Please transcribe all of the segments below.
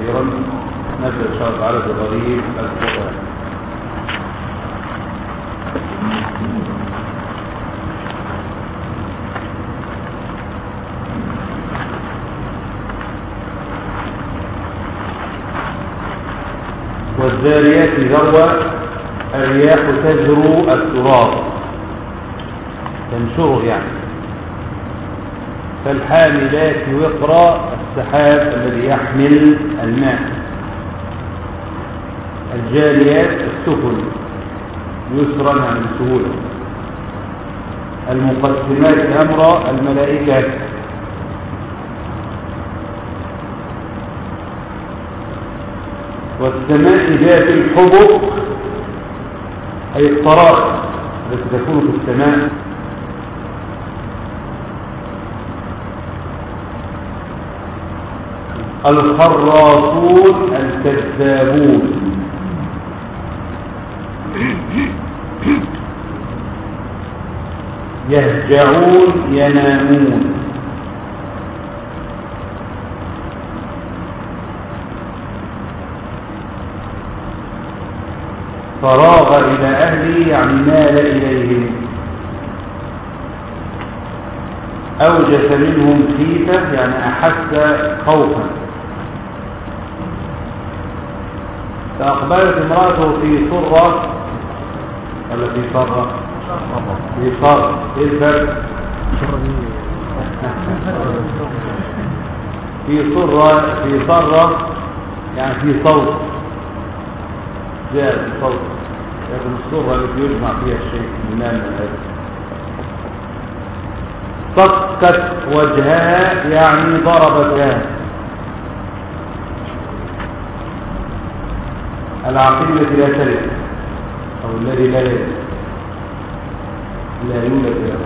كثيرا نبدأ إن شاء الله تعالى بغريب القرآن والذاريات ذروة الرياح تجرو التراب تنشره يعني فالحاملات وقرا السحاب الذي يحمل الماء الجاريات السفن يسرا عن السهولة المقسمات أمر الملائكة والسماء ذات الحبق أي الطرائق التي تكون في السماء الخراصون الكذابون يهجعون ينامون فراغ إلى أهله يعني مال إليهم أوجس منهم خيفة يعني أحس خوفا فأقبلت امرأته في صرة ولا في صرة في صرة ايه الفرق في صرة في صرة يعني في صوت جاء في صوت لكن الصرة التي يجمع فيها الشيء من مال من هذا صكت وجهها يعني ضربتها العقيل التي لا تلد أو الذي لا يلد لا يولد له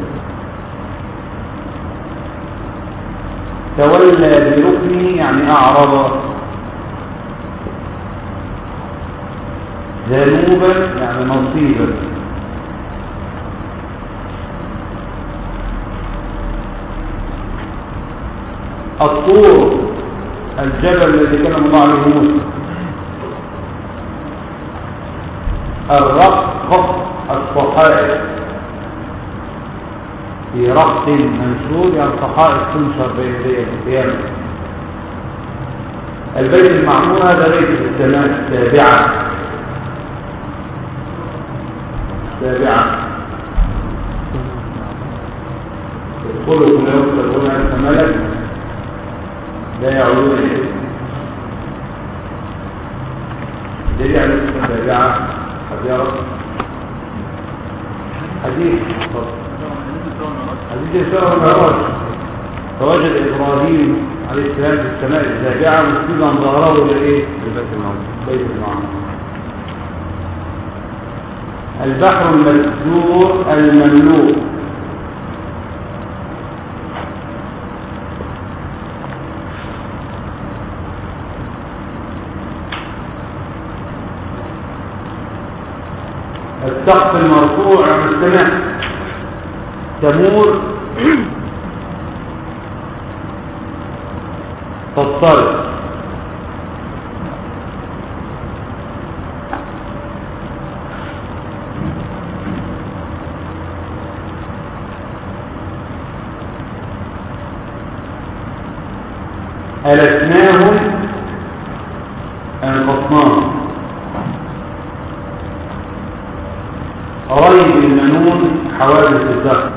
تولى بركنه يعني أعرض ذنوبا يعني نصيبا الطور الجبل الذي كلم الله عليه موسى الرق الصحائف في رق منشور يعني صحائف تنشر بين يدي القيامة البيت المعمور هذا بيت في السماء السابعة السابعة يدخلوا كل يوم تدخلون ألف ملك لا يعودون إليه ليه يعني السابعة حديث حديث حديث الإسراء والمعراج فوجد إبراهيم عليه السلام في السماء السابعة مسلما ظهره إلى إيه؟ لبيت المعمور بيت المعمور البحر المسجور المملوء السقف المرفوع عن السماء تمور تضطرب ألسناهم أنقصناهم ريب المنون حوادث الدهر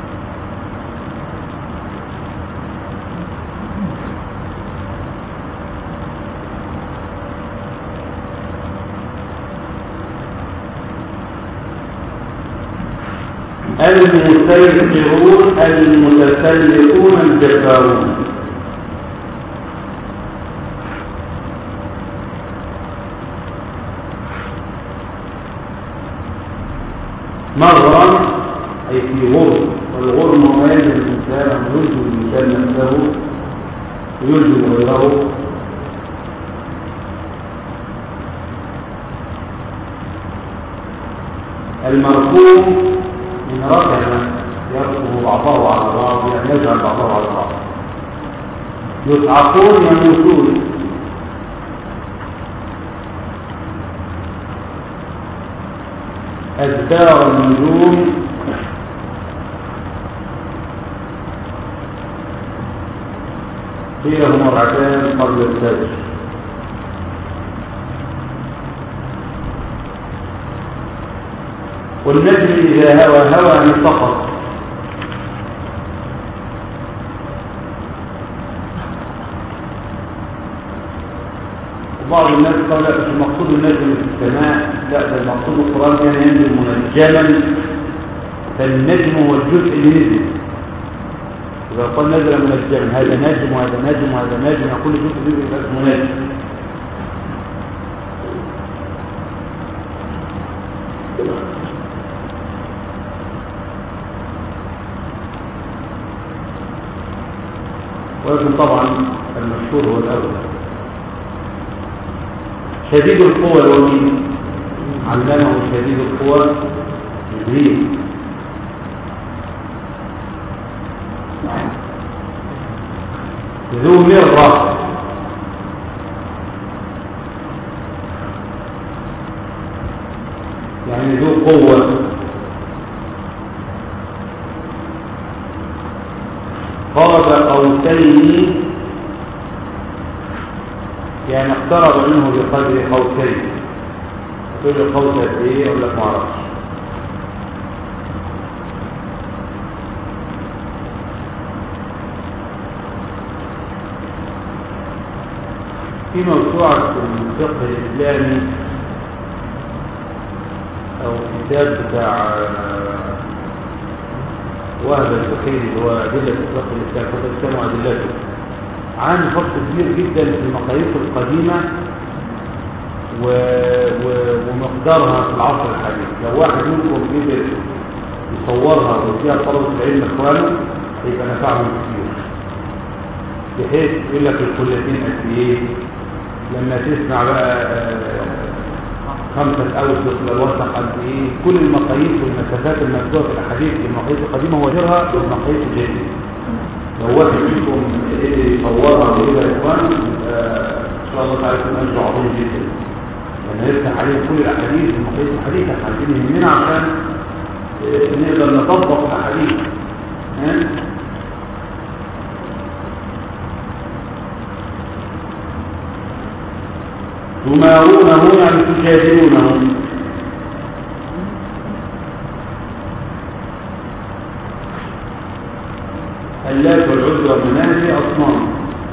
المسيطرون المتسلقون الجبارون مغرم أي في غرم والغرم ما يجب الإنسان أن يلزم الإنسان نفسه ويلزم غيره المرفوع من ركب يركب بعضه على بعض يعني يجعل بعضه على بعض يسعقون يموتون أدبار النجوم قيل هما ركعتان قبل الفجر والنجم إذا هوى هوى من فقط بعض الناس قال لا مش المقصود النجم في السماء لا ده المقصود القرآن كان ينزل منجما فالنجم هو الجزء اللي نزل إذا قال نزل منجما هذا نجم وهذا نجم وهذا نجم كل جزء نزل يبقى اسمه نجم ولكن طبعا المشهور هو الأول شديد القوى الومين علمه شديد القوى جبريل ذو مرة يعني ذو قوة قاب قوسين يعني اقترب منه بقدر قوسين تقول لي قوس قد ايه اقول لك ما اعرفش في موسوعة الفقه الإسلامي أو كتاب بتاع وهب الفقيه اللي هو أدلة الفقه الإسلامي فقه الإسلام وأدلته عن فرق كبير جدا في المقاييس القديمة و... و... ومقدارها في العصر الحديث لو واحد منكم قدر يصورها ويديها طلبة العلم إخوانه هيبقى نفعهم كتير بحيث يقول لك الكليتين قد إيه لما تسمع بقى خمسة أوسط الوسط قد إيه كل المقاييس والمسافات المكتوبة في الأحاديث في المقاييس القديمة هو غيرها والمقاييس الجديدة لو واحد منكم يصورها ويبقى إخوان إن شاء الله تعالى يكون أجر عظيم جدا لأن يفتح عليهم كل الأحاديث والمقاييس الحديثة عايزين يهمنا عشان نقدر نطبق الأحاديث تمارونه يعني تجادلونه اللات والعزى والمنان هي أصنام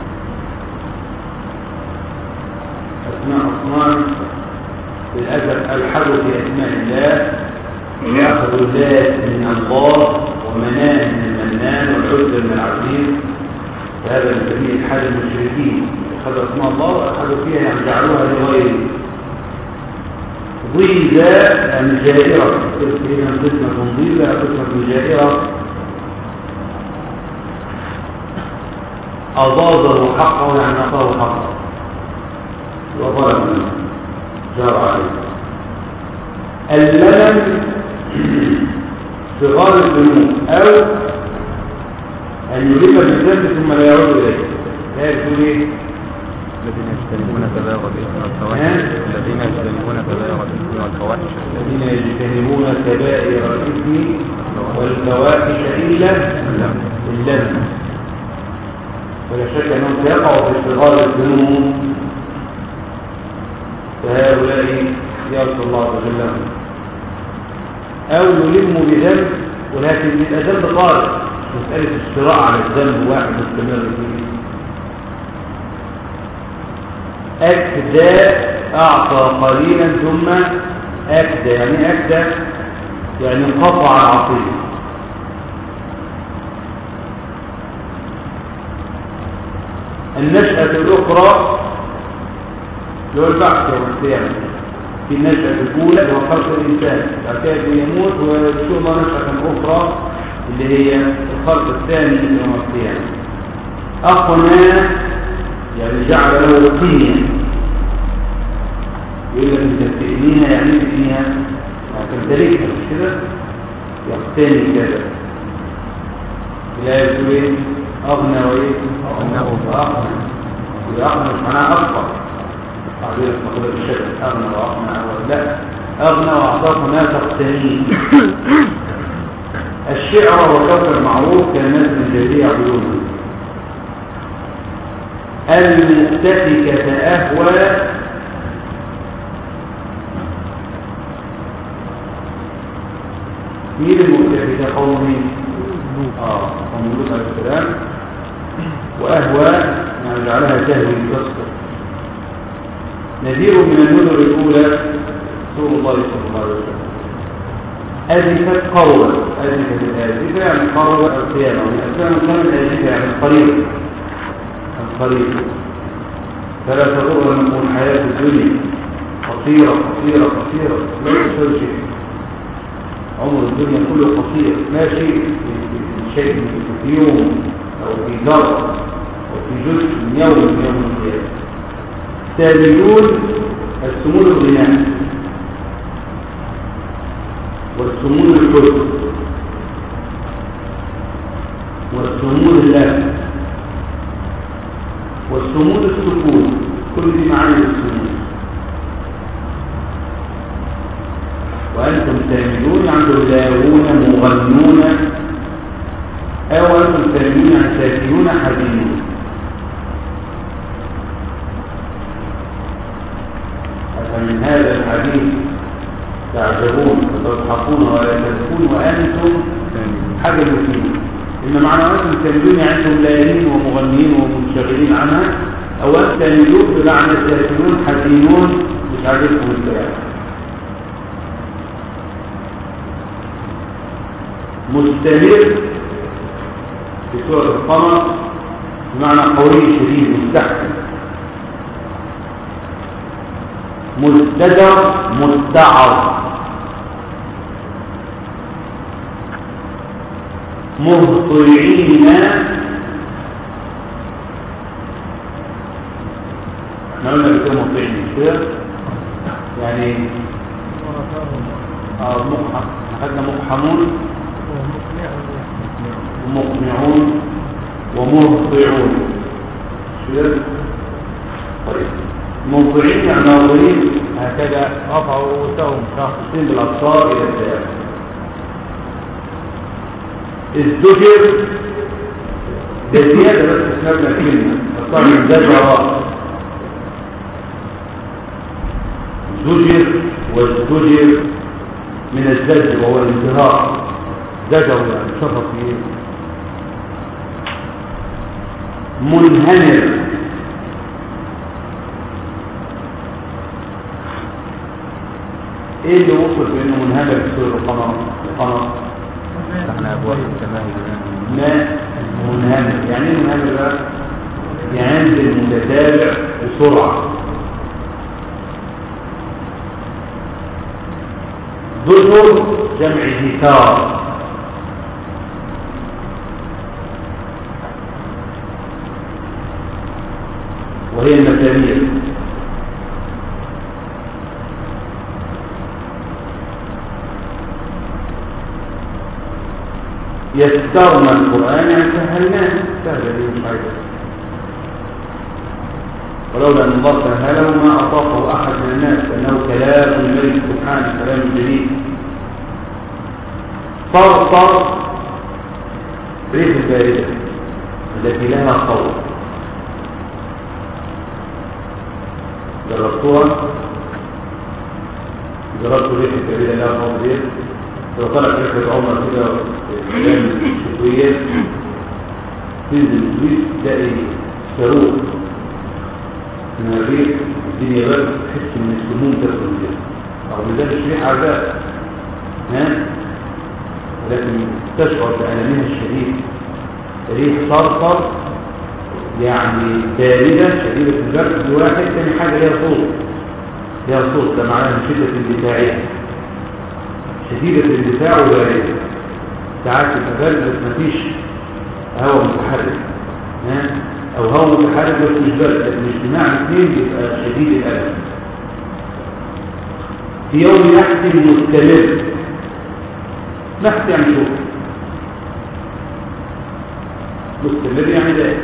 أسماء أصنام للأسف ألحدوا في أسماء الله يأخذ اللات من الله ومنان من المنان والعزى من العزيز وهذا نسميه الحاد المشركين أخذوا أسماء الله وأخذوا فيها يعني جعلوها لغيره ضيزة يعني جائرة هنا قسمة ضيزة قسمة جائرة أضاده حقه يعني أعطاه حقه وظلم جار عليه الملل صغار الذنوب أو أن يلم بالذنب ثم لا يعود إليه لا يقول إيه الذين يجتنبون كبائر الاثم والفواحش الذين يجتنبون كبائر الاثم والفواحش الذين يجتنبون كبائر الإثم والفواحش إلا اللذة ولا شك أنهم سيقعوا في اشتغال الذنوب فهؤلاء يرسل الله عز وجل أو يلم بذنب ولكن يبقى ذنب طارئ مسألة الشراء على الذنب واحد مستمر فيه أكدى أعطى قليلا ثم أكدى يعني أكدى يعني انقطع العطية النشأة الأخرى اللي هو البعث يوم القيامة في النشأة الأولى اللي هو خلق الإنسان بعد كده يموت ويشوف الله نشأة أخرى اللي هي الخلق الثاني يوم القيامة أقنى يعني جعل له قيمة يقول لك انت تقنيها يعني تقنيها تمتلكها مش كده يقتني كذا لا يقول ايه اغنى وايه اغنى واغنى واغنى مش معناها اكبر تعبير مقدار الشكل اغنى واغنى لا أغنى وأعطاك ما تقتنيه الشعر وكوكب معروف كان الناس من الجاهلية يعبدونه المؤتفكة أهوى مين المؤتفكة قوم مين؟ آه قوم لوط عليه السلام وأهوى يعني جعلها تهوي تصدر نذير من النذر الأولى رسول الله صلى الله عليه وسلم أزفت قربة أزفت الآزفة يعني قربة القيامة والأسلام كان الآزفة يعني القريب القريب فلا تغرنكم الحياة الدنيا قصيرة قصيرة قصيرة لا يصير شيء عمر الدنيا كله قصير ما شيء في شيء في يوم أو في ذرة أو في جزء من يوم من يوم القيامة سامدون السمود الغناء والسمود الكل والسمود اللام والسمود السكون كل دي معاني السمود وأنتم سامدون عندهم لاغون مغنون أو أنتم سامدون عن ساكنون حزينون أفمن هذا الحديث تعجبون وتضحكون ولا تبكون وأنتم حاجة فيه إن معنى أنتم سامدون عندهم لاغين ومغنين ومنشغلين عنها أو أنتم سامدون بمعنى ساكنون حزينون مش عاجبكم الكلام مستمر في سورة القمر بمعنى قوي شديد مستحكم مستدر مستعر مهطعين احنا قلنا بكده مهطعين مش كده يعني اه مقحم اخذنا مقحمون ومقنعون ومهطعون كده طيب موضوعين يعني ناظرين هكذا رفعوا رؤوسهم شاخصين بالابصار الى السماء الزجر ده زياده بس اسمها كلمه اصلا من زجر زجر والزجر من الزجر وهو الانتهاء زجر يعني شفط فيه منهمر ايه اللي وصل بانه منهمر في سوره القمر القمر فتحنا أبواب السماء ماء منهمر يعني ايه منهمر بقى ينزل متتابع بسرعه ذكر جمع ذكار وهي المسامير يسرنا القرآن يعني سهلناه سهل لي مش عايز ولولا أن الله سهله ما أطاقه أحد من الناس لأنه كلام الملك سبحانه كلام جديد صرصر ريح الباردة التي لها صوت جربتوها جربت ريح الباردة لها صوت دي لو طلع ريحة عمر كده في الأيام الشتوية تنزل البيت تلاقي صاروخ من الريح الدنيا بس تحس ان السموم تدخل الجسم رغم ذلك الريح عذاب ها ولكن تشعر بألمها الشديد ريح صرصر يعني باردة شديدة البرد واحد ثاني حاجة ليها صوت ليها صوت ده معناها من شدة اندفاعها شديدة الاندفاع وباردة ساعات تبقى برد بس مفيش هواء متحرك ها او هواء متحرك بس مش برد لكن اجتماع الاثنين بيبقى شديد الالم في يوم نحس مستمر نحس يعني شوف مستمر يعني ده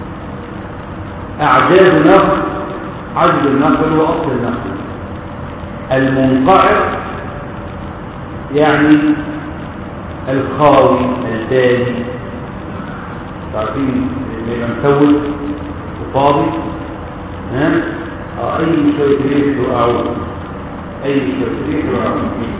اعجاز نقل عجز النقل هو اصل النقل المنقعر يعني الخاوي البادي عارفين اللي يبقى مسود وفاضي ها آه، اي شويه ريح يقعوا اي شويه ريح يقعوا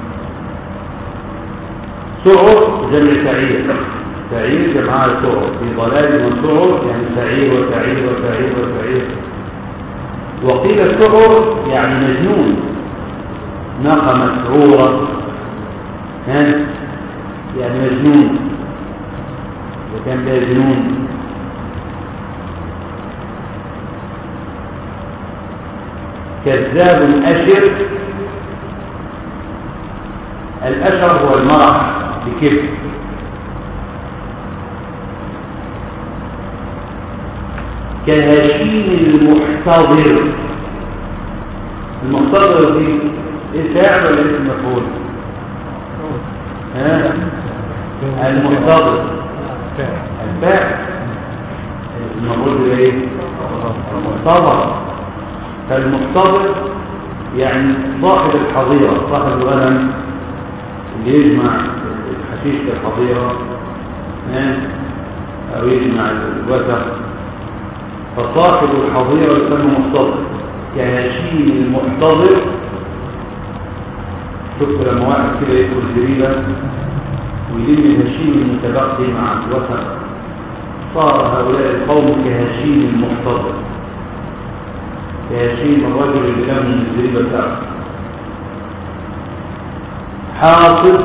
سعر جمع سعير سعير جمعها سعر في ضلال وسعر يعني سعير وسعير وسعير وسعير وقيل سعر يعني مجنون ناقة مسعورة ها يعني مجنون وكان ده جنون كذاب أشر الأشر هو المرح بكبر كهشيم المحتضر المحتضر دي ايه فاعل ولا اسم مفعول ها المحتضر الفاعل المفعول ده ايه المحتضر فالمحتضر يعني صاحب الحظيرة صاحب الغنم اللي يجمع الحشيش في الحظيرة ها؟ أو يجمع الوثق فصاحب الحظيرة يسمى محتضر كهشيم المحتضر شفت لما واحد كده يدخل زريبة ويلم الهشيم المتبقي مع الوثق صار هؤلاء القوم كهشيم المحتضر كهشيم الرجل اللي لم من الزريبة بتاعته حاصد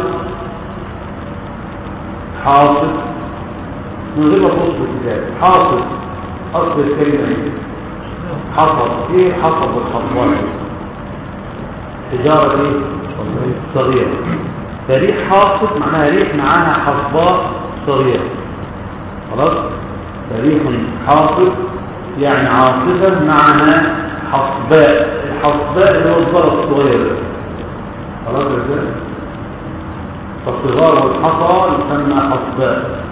حاصد من غير ما تبص في الكتاب حاصد اصل الكلمه ايه حصد ايه حصد الحصوات تجاره ايه صغيره فريح حاصد معناها ريح معاها حصباء صغيره خلاص فريح حاصد يعني عاصفه معها حصباء الحصباء اللي هو الزرع الصغير ده. خلاص يا رجال فالصغار والحصى يسمى حصباء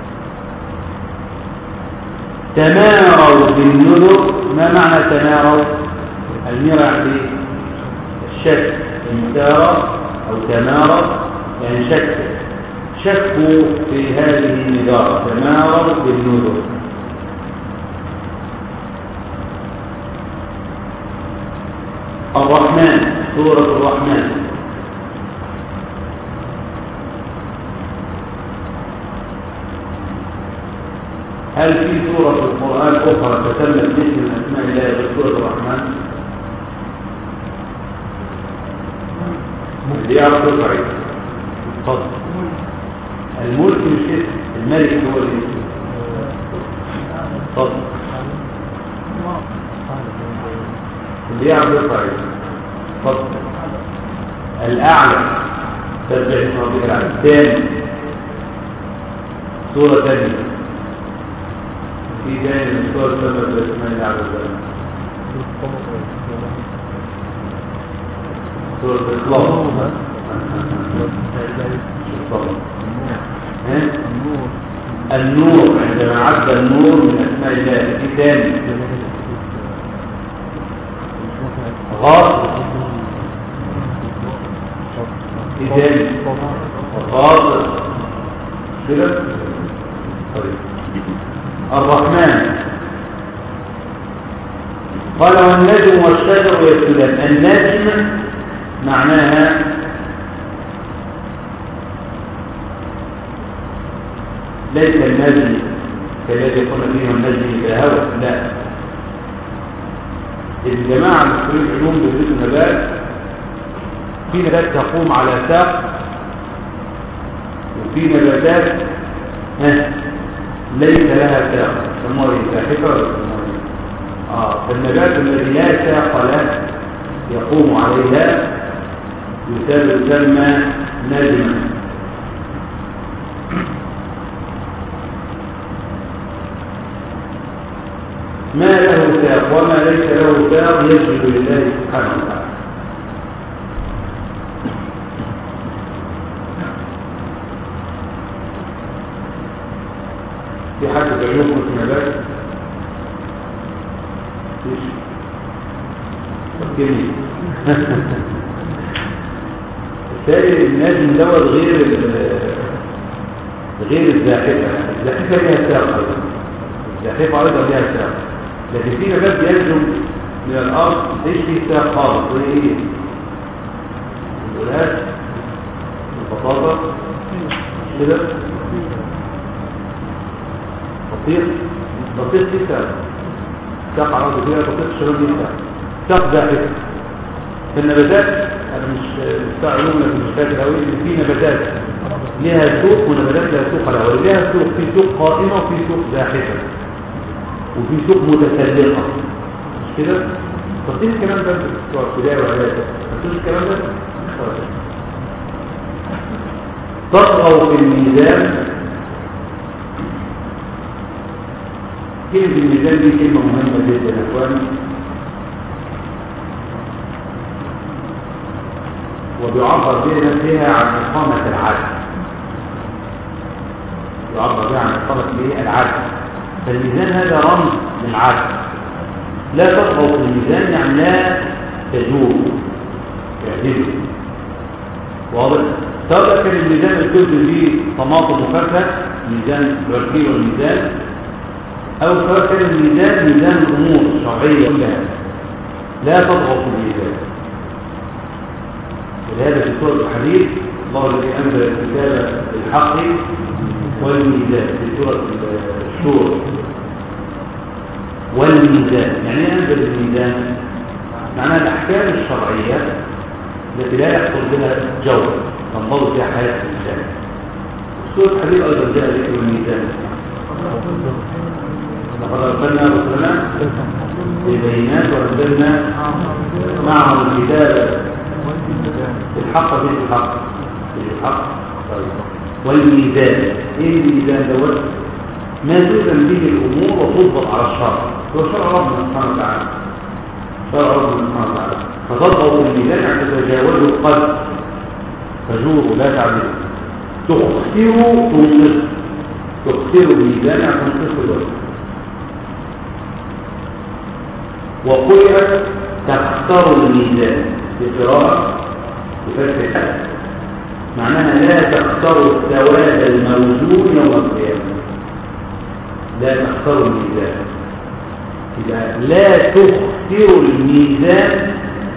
تماروا بالنذر ما معنى تماروا المرع بالشك المسارة أو تمارى يعني شك شكوا في هذه النذار تماروا بالنذر الرحمن سورة الرحمن هل في سورة في القرآن أخرى تسمت باسم من أسماء الله غير سورة الرحمن؟ اللي يعرف يرفع يده. اتفضل الملك مش اسم الملك هو الاسم اتفضل اللي يعرف يرفع يده. اتفضل الأعلى ترجع اسم ربك الأعلى ثاني سورة ثانية في ثاني من سورة سبب الاسماء الله عز وجل سورة الإخلاص ها؟ النور عندما عد النور من أسماء الله في ثاني غاصب في ثاني غاصب كده طيب الرحمن قال والنجم والشجر يسجدان النجم معناها ليس النجم كالذي قلنا فيه النجم كهوى لا الجماعة المسؤولين العلوم بيدرسوا النبات في نبات تقوم على ساق وفي نباتات ها ليس لها ساق سموها ساحفة ولا سموها اه فالنبات الذي لا ساق له يقوم عليها يسمى نجما ما له ساق وما ليس له ساق يسجد لله سبحانه وتعالى في حد بعيوكم في نبات فكرني بالتالي النجم دوت غير ال- غير الزاحفة يعني الزاحفة ليها ساق أيضا الزاحفة أيضا ليها ساق لكن في نبات ينجم من الأرض ليش فيه ساق خالص وهي إيه؟ الولاس البطاطا كده بطيخ بطيخ دي ساق ساق على الأرض كده بطيخ الشباب دي ساق ساق زاحفة في النباتات انا مش بتاع علوم لكن مش فاكر قوي ان في نباتات ليها سوق ونباتات لها سوق على اول ليها سوق في سوق قائمه وفي سوق زاحفه وفي سوق متسلقه مش كده فاكرين الكلام ده بتوع ابتدائي واعدادي فاكرين الكلام ده تطغوا في الميزان كلمه الميزان دي كلمه مهمه جدا يا اخواني وبيعبر بها فيها عن إقامة العدل يعبر بها عن إقامة الايه؟ العدل فالميزان هذا رمز للعدل لا تطغوا في الميزان يعني لا تجور تعدلوا واضح سواء كان الميزان الكل فيه طماطم وفاكهه ميزان الكيلو والميزان او سواء كان الميزان ميزان الامور الشرعيه كلها لا تطغوا في الميزان ولهذا في سورة الحديث الله الذي أنزل الكتاب بالحق والميزان في سورة الشور والميزان يعني ايه أنزل الميزان معناها الأحكام الشرعية التي لا يحصل بها جور تنضبط فيها حياة الإنسان سورة الحديث أيضا جاء ذكر الميزان لقد أرسلنا رسلنا ببينات وأنزلنا معهم الكتاب الحق في الحق في الحق طيب. والميزان ايه الميزان دوت ما توزن به الامور وتضبط على الشرع هو شرع ربنا سبحانه وتعالى شرع ربنا سبحانه وتعالى فتضبط الميزان يعني تتجاوزه القلب تجور لا تعدل تخسر تنقص تخسر الميزان يعني تنقص الوزن وقرأت تخسر الميزان بقراءة بفتح الحق معناها لا تخسر السواد الموزون يوم القيامة لا تخسر الميزان إذا لا تخسر الميزان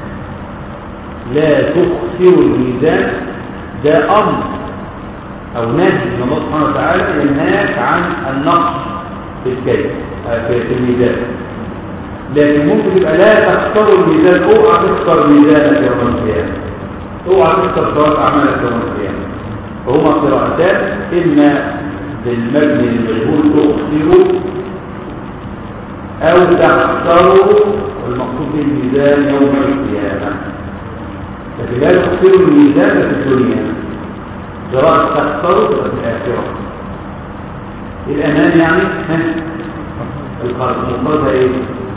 لا تخسر الميزان ده أمر أو نهي من الله سبحانه وتعالى ينهاك عن النقص في الكيس في الميزان لكن ممكن تبقى لا تختار الميزان اوعى تختار ميزانك يوم القيامه اوعى تختار ثواب اعمالك يوم القيامه فهما قراءتان اما بالمبني المجهول تخسر او تختار المقصود بالميزان يوم القيامه لكن لا تخسر الميزان في الدنيا قراءه تختار في الاخره الامان يعني القرض المقصود ايه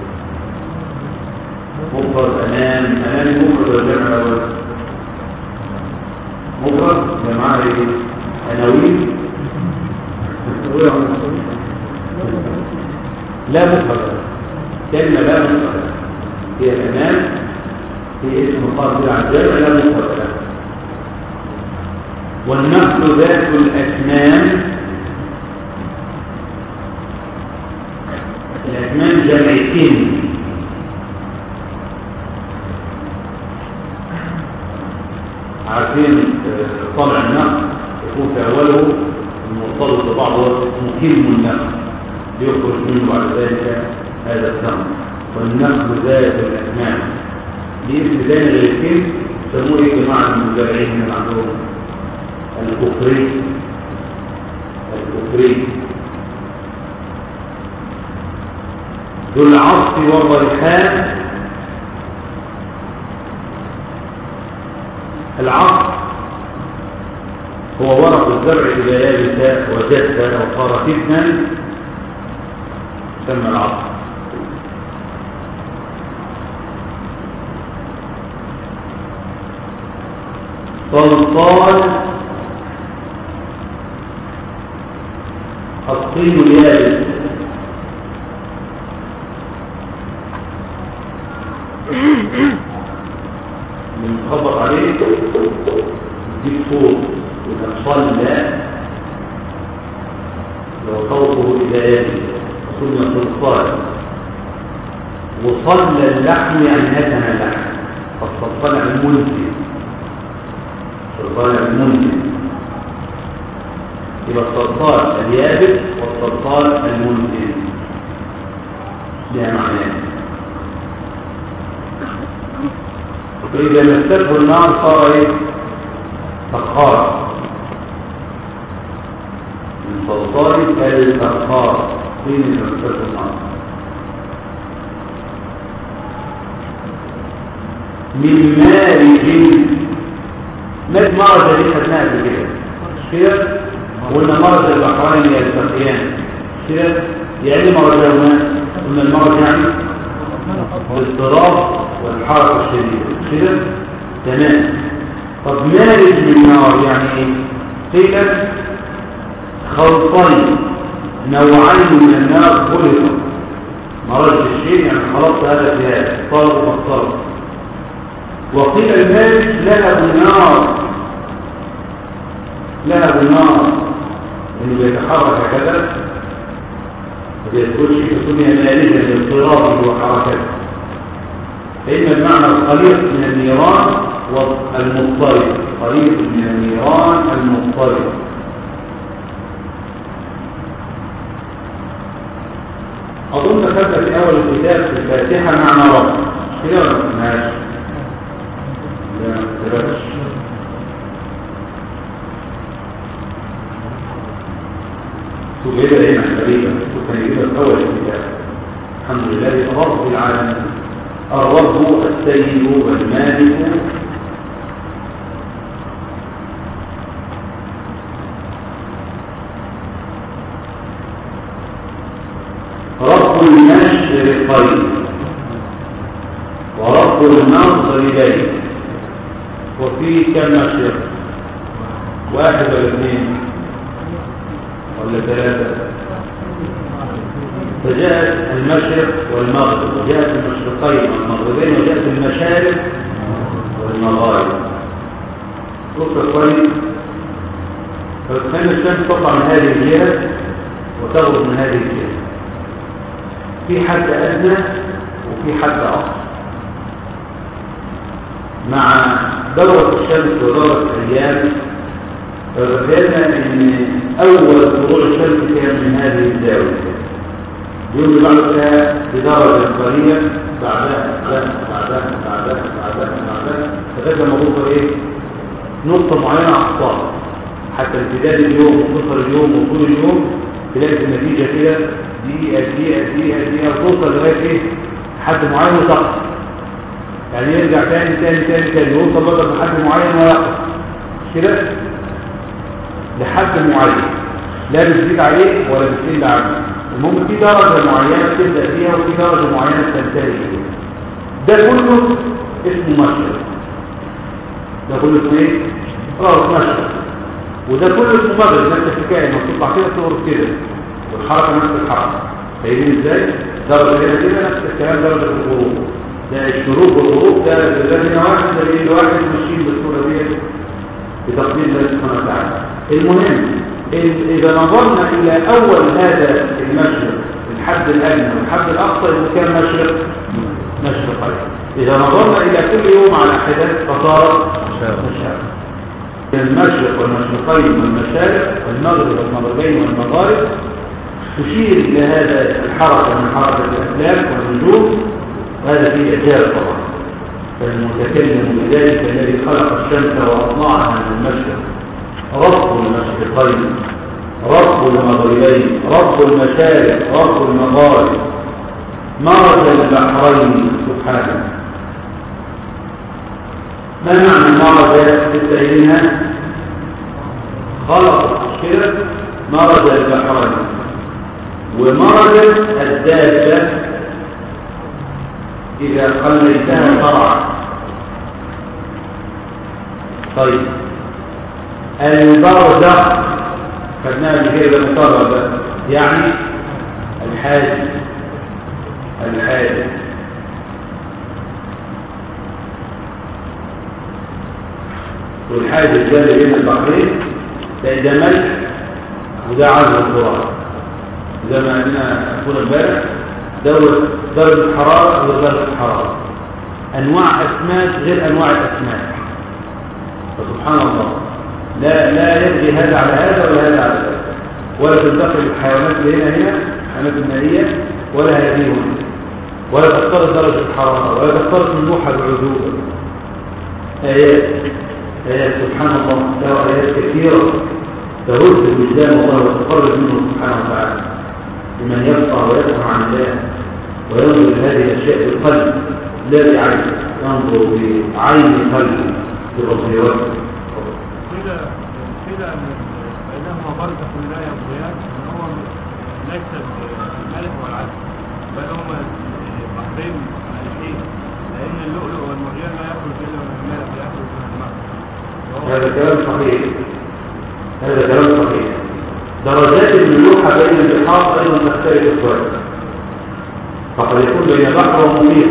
مفرد أمام أمام مفرد والجمع الأول مفرد جماعة إيه؟ أناوين لا مفرد كلمة لا مفرد هي الأمام هي اسم خاص على الجمع لا مفرد والنقل ذات الأكمام الأكمام جمعتين عارفين طبع النقل يكون في أوله المرتبط ببعضه مكلم النقل يخرج منه بعد ذلك هذا الثمر والنقل ذات الأكمام دي اسم تاني غير الكلم يسموه ايه جماعة المزارعين من عندهم الكفري الكفري ذو العصف والريحان العصف هو ورق الزرع إذا يابس وجف وصار فتنا يسمى العصف صلصال الطين اليابس من خبط عليه دي صوت يبقى صلى لو صوته إذا يجي ثم صلصال وصلى اللحم يعني هدم اللحم فالصلصال المنزل صلصال المنزل يبقى الصلصال اليابس والصلصال المنزل لها معناه فإذا مسته النار صار ايه فخار من صلصال الفخار حين مسته النار من مارج مات مرض اللي خدناها قبل كده كده قلنا مرض البحرين يلتقيان كده يعني مرضهما قلنا المرض يعني الاضطراب والحركه الشديده كده تمام طب مارج من نار يعني ايه قيل خلطين نوعين من النار خلطا مرض الشيء يعني خلطت هذا في هذا طلب ومطلب وقيل المالك لهب النار لهب النار انه بيتحرك هكذا ما بيدخلش في الدنيا مالكا لاضطرابه وحركته فإن المعنى الخليط من النيران والمضطرب خليط من النيران المضطرب أظن كتب في أول الكتاب في الفاتحة معنى رب كده ولا ماشي لا ما تجيبها هنا حبيبا وكان يجيبها في أول الكتاب الحمد لله رب العالمين الرب السيد والمالك رب المشرقين ورب المغربين وفي كم مشرق واحد ولا اثنين ولا ثلاثة فجاءت المشرق والمغرب وجاءت المشرقين والمغربين وجاءت المشارق والمغارب شوف كويس فكان الشمس تطلع من هذه الجهة وتغرب من هذه الجهة في حد أدنى وفي حد أقصى مع دورة الشمس ودورة الأيام فبدأنا أن أول طلوع الشمس كان من هذه الزاوية يوم اللي بعدها بدرجة قليلة بعدها بعدها بعدها بعدها بعدها بعدها فده لما توصل ايه نقطة معينة على الصاد حتى امتداد اليوم وقصر اليوم وطول اليوم تلاقي النتيجة كده دقيقة دقيقة دقيقة دقيقة توصل لغاية ايه حد معين وتقف يعني يرجع تاني تاني تاني تاني يوصل بقى لحد معين ويقف كده لحد معين لا بتزيد عليه ولا بتقل عنه المهم في درجة معينة تبدأ فيها وفي درجة معينة تنتهي فيها ده كله اسمه مشرق ده كله اسمه ايه؟ خلاص مشرق وده كله اسمه مغرب نفس الحكاية لما تطلع كده تغرب كده والحركة نفس الحركة فاهمين ازاي؟ درجة كده كده نفس الكلام درجة الغروب ده الشروق والغروب ده ده هنا واحد ده هنا واحد ماشيين بالصورة دي بتقدير الله سبحانه وتعالى المهم إذا نظرنا إلى أول هذا المشرق الحد الأدنى والحد الأقصى إذا كان مشرق مشرقين إذا نظرنا إلى كل يوم على حدة فصار مشارق المشرق والمشرقين والمشارق والمغرب والمغربين والمغارب تشير إلى هذا الحركة من حركة الأفلاك والنجوم وهذا فيه إعجاب طبعا فالمتكلم بذلك الذي خلق الشمس وأطلعها من المشرق رب المشرقين رب المغربين رب المشارق رب المغارب مرج البحرين سبحانه ما معنى مرج تسألينها خلق كده مرج البحرين ومرج الدابة إذا خليتها طرعا طيب البرزخ خدناها بكده مطربة يعني الحاجز الحاجز والحاجز الجاري بين البحرين ده ده ملح وده عزم التراب زي ما قلنا أقول امبارح دوت درجة الحرارة ودرجة الحرارة أنواع أسماك غير أنواع الأسماك فسبحان الله لا لا يبغي هذا على هذا ولا هذا على هذا ولا تنتقل الحيوانات اللي هنا هنا الحيوانات المائية ولا هذه هنا ولا تختلط درجة الحرارة ولا تختلط الموحة بالعذوبة آيات آيات سبحان الله له آيات كثيرة تهز الوجدان الله وتقرب منه سبحانه وتعالى لمن يبقى ويسمع عن الله وينظر هذه الأشياء بالقلب لا بعين ينظر بعين قلب ببصيرته كده كده ان بينهما برزخ لا يبغيان ان هو ليس الملح والعسل بل هما بحرين مالحين لان اللؤلؤ والمرجان لا يخرج الا من الملح لا يخرج من الماء وهو هذا كلام صحيح هذا كلام صحيح درجات الملوحة بين البحار أيضا تختلف شوية فقد يكون بين بحر ومحيط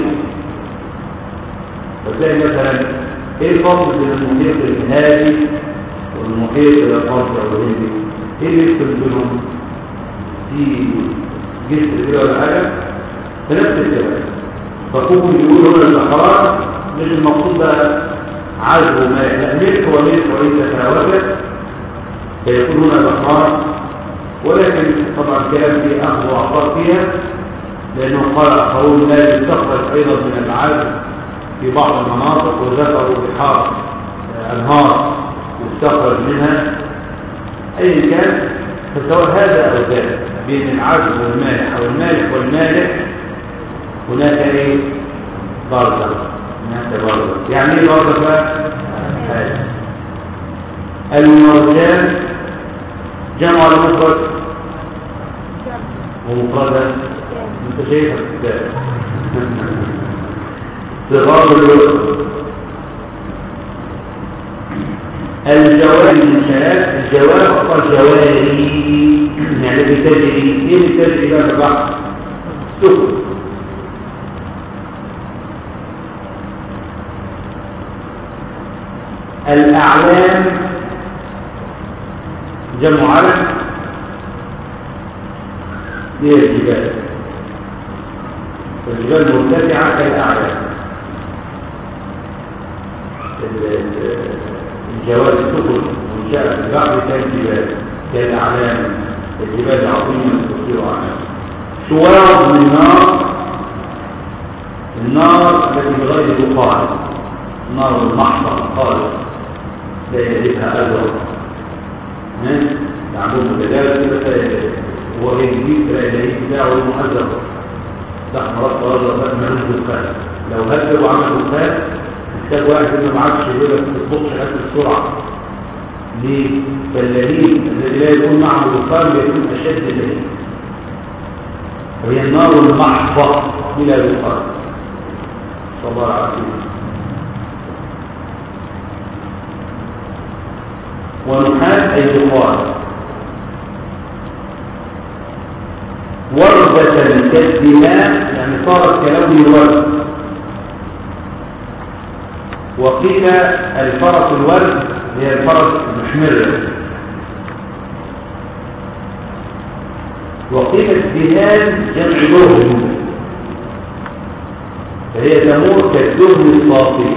فتلاقي مثلا ايه الفرق بين المحيط الهادي والمحيط الأطلسي أو الهندي ايه اللي يفصل بينهم في جسر كده ولا حاجة فنفس الكلام فكون يقول هنا البحران مش المقصود بقى عزو ما لا ملك وملك وإن تفاوتت فيكون هنا بحران ولكن طبعا كلام في أخذ وأعطاء فيها لأنه قال آخرون لا يستخرج أيضا من العزو في بعض المناطق وذكروا بحار آه، أنهار يستخرج منها أي كان فسواء هذا أو ذاك بين العزو والمالح أو المالح والمالح هناك ايه برزخ هناك برزخ يعني ايه برزخ بقى هذا المرجان جمع ولا مفرد ومفردا انت شايفها في الكتاب صغار الوقت الجواري المنشآت الجواب أصلا جواري يعني بتجري ايه بتجري بقى في البحر سكر الأعلام جمع علم هي الجبال الجبال مرتفعة كالأعلام ال- ال- الجوال السفن منشأة في البحر كالجبال كالأعلام الجبال العظيمة تصير عنها شواظ من نار النار التي بغير دخان نار المحضر خالص لا يجدها أزرق يعملون كذلك هو يجيب إليه بتاعه المؤزر لحم رأس رجل فات ملوش دخان لو هدر وعمل دخان محتاج واحد انه معكش يقول لك ما تطبخش اكل بسرعه ليه؟ فاللهيب الذي لا يكون معه دخان يكون اشد اللهيب وهي النار المحضة بلا دخان صلى الله عليه وسلم ونحاس أي دخان وردة كالدماء يعني صارت كلون الورد وقيل الفرس الورد هي الفرس المحمر وقيل الدهان جمع دهن فهي تمور كالدهن الصافي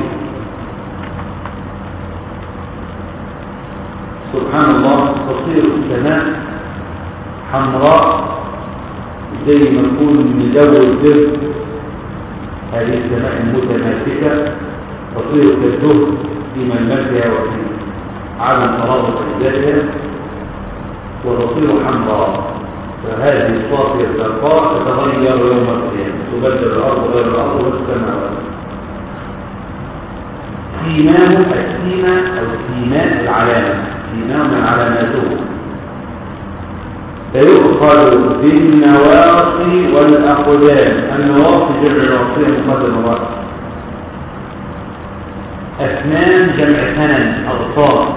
سبحان الله تصير السماء حمراء زي ما نكون ندور الدرس هذه السماء المتماسكة تصير كالدهن في ملمسها وفي عدم ترابط أجزائها وتصير حمراء فهذه الصافية الزرقاء تتغير يوم القيامة تبدل الأرض غير الأرض والسماوات سيماه السيمة أو سيماء العلامة سيماء من علاماته فيؤخذ بالنواصي والأقدام النواصي جمع الوصية مقدم الرأس أسنان جمع سنن أغصان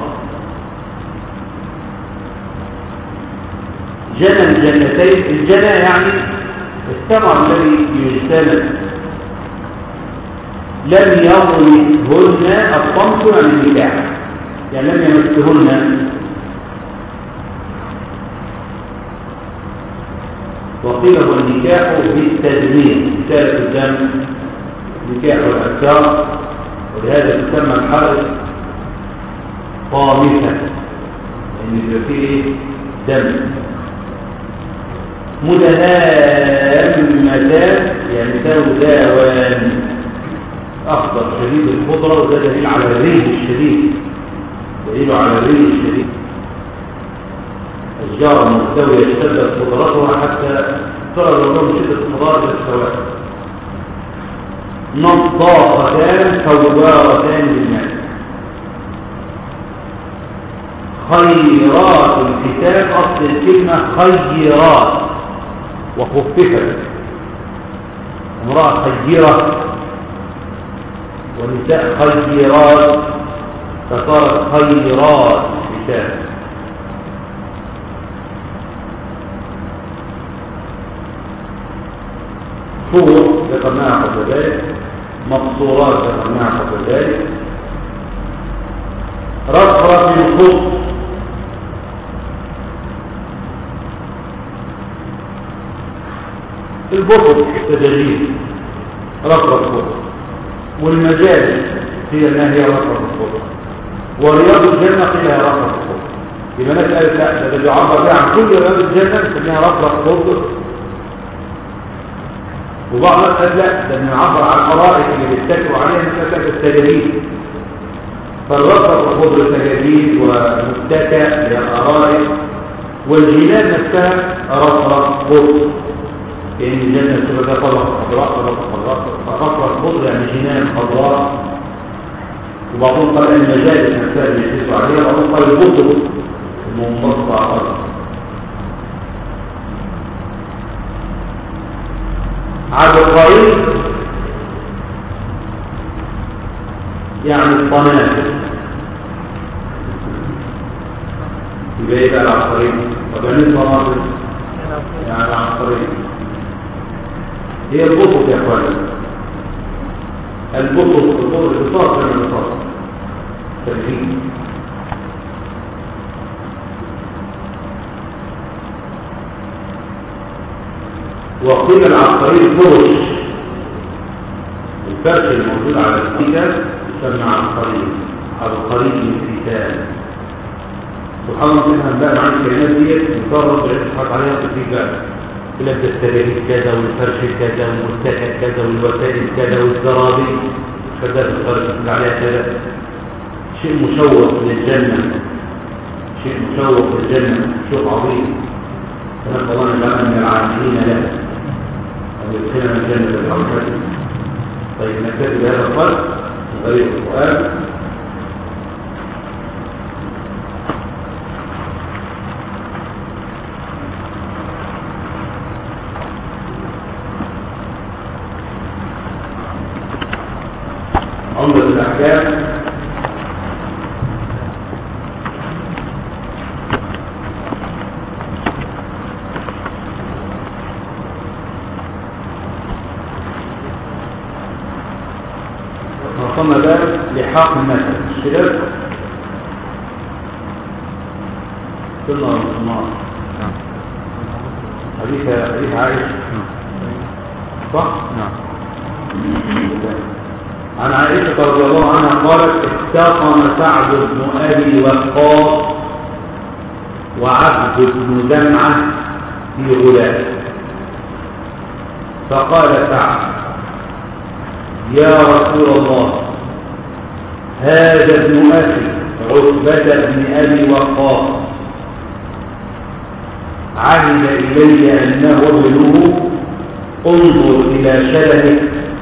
جنى الجنتين الجنى يعني الثمر الذي يجتمع لم يظلمهن الصمت عن النكاح يعني لم يمسهن وقيل هو النكاح بالتدمير رسالة الدم نكاح والأذكار ولهذا تسمى الحائط طامسة لأن بيبقى فيه دم متهامتان يعني سوداوان أخضر شديد الخضرة وده دليل على الريح الشديد دليل على الريح الشديد الجار المستوية اشتدت خضرتها حتى ترى لهم شدة الخضار إلى السواد نضافتان فوارتان للناس خيرات الكتاب أصل الكلمة خيرات وخففت امرأة خيرة ونساء خيرات فصارت خيرات كتاب صور ذكرناها قبل ذلك مقصورات ذكرناها قبل ذلك رفرف الخط البطل التدريب رفرف الخط والمجالس هي ما هي رفرف الخط ورياض الجنة قيلها رفرف الخط يبقى ناس قالت لا ده اللي يعبر بها عن كل رياض الجنة نسميها رفرف الخط وبعض الناس قال لا ده بنعبر عن الحرائق اللي بيتكلوا عليها مسألة التجاريد فالرفرف الخضر التجاريد ومتكى هي الحرائق والجنان نفسها رفرف خضر لأن الجنة تبقى ده طبق خضراء طبق خضراء فرفرف خضر يعني جنان خضراء وبعضهم قال المجالس نفسها اللي يحسوا عليها وبعضهم قال البطل المنبسطة على الأرض عبقري يعني الطنافس يبقى ايه بقى العبقري طب يعني الطنافس يعني العبقري هي البطل يا اخواني البطل البطل الاتصال من الاتصال تركيب وقيل العبقري الفرش الفرش الموجود على الكتاب يسمى عبقري عبقري الكتاب سبحان الله تفهم بقى معنى الكلمات ديت مجرد تضحك عليها وتفيد بقى يقول لك ده السجاجيد كذا والفرش كذا والمرتكب كذا والوسائل كذا والزرابي كذا الفرش اللي عليها كذا شيء مشوق للجنة شيء مشوق للجنة شيء عظيم فنسأل الله أن يجعلنا من العاملين له ويدخلنا الجنة برحمته طيب نكتفي بهذا القدر من طريق القرآن عمدة الأحكام وصلنا بقى لحاق المثل الشباب كنا النار نعم حديث حديث عائشة صح؟ نعم عن عائشة رضي الله عنها قالت استاقم سعد بن أبي وقاص وعبد بن دمعة في غلام فقال سعد يا رسول الله هذا ابن أخي عتبة بن أبي وقاص عهد إلي أنه ابنه انظر إلى شبهه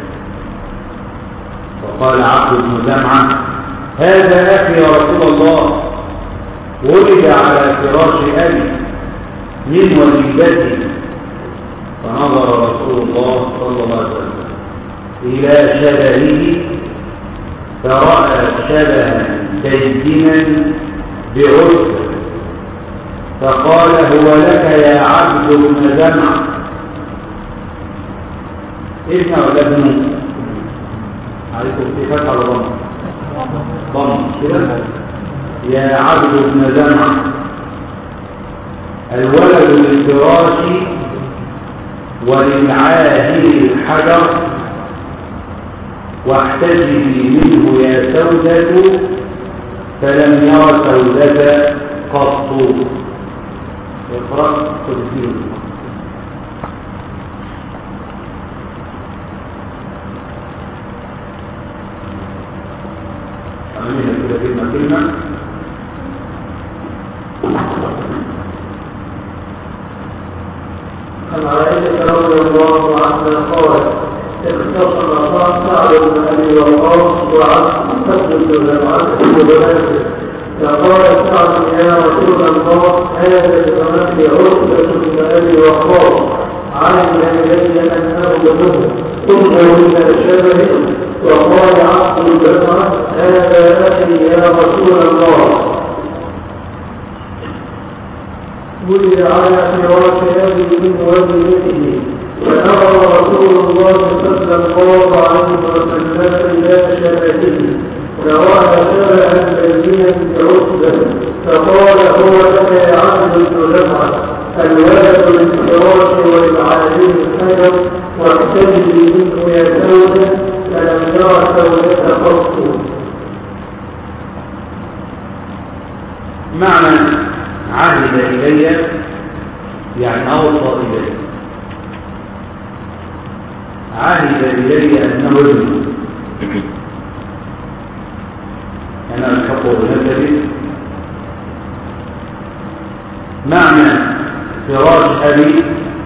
فقال عبد بن زمعة هذا أخي يا رسول الله ولد على فراش أبي من وليدتي فنظر رسول الله صلى الله عليه وسلم إلى شبهه فرأى شبها بينا بعرف فقال هو لك يا عبد بن زمعة ابن ولا ابن عليكم في فتح ولا ضم ضم كده يا عبد بن زمع الولد للفراش وللعاهر الحجر واحتجبي منه يا سودة فلم ير سودة قط اقرأ تدبير أمين كده كلمة كلمة عن عائشة رضي الله عنها قالت اختصم سعد بن ابي وقاص وعبد تخرج جماعته وبناته فقال سعد يا رسول الله هذا بمثل عقبة بن ابي وقاص علم الي انه ابنه انه من الشبه وقال عبد الجمعه هذا اخي يا رسول الله ولد على فراش ابي من وجهه فنظر رسول الله صلى الله عليه وسلم الى شبهه فراى شبها بينا بعتبه فقال هو لك يا عبد بن جمعه الولد للفراش وللعالم الحجر واحتجبي منه يا سوده فلم يرى سودة قط معنى عهد إلي يعني أوصى إلي عهد إلي أنه ابن أنا ألحقه بنفسي معنى فراش أبي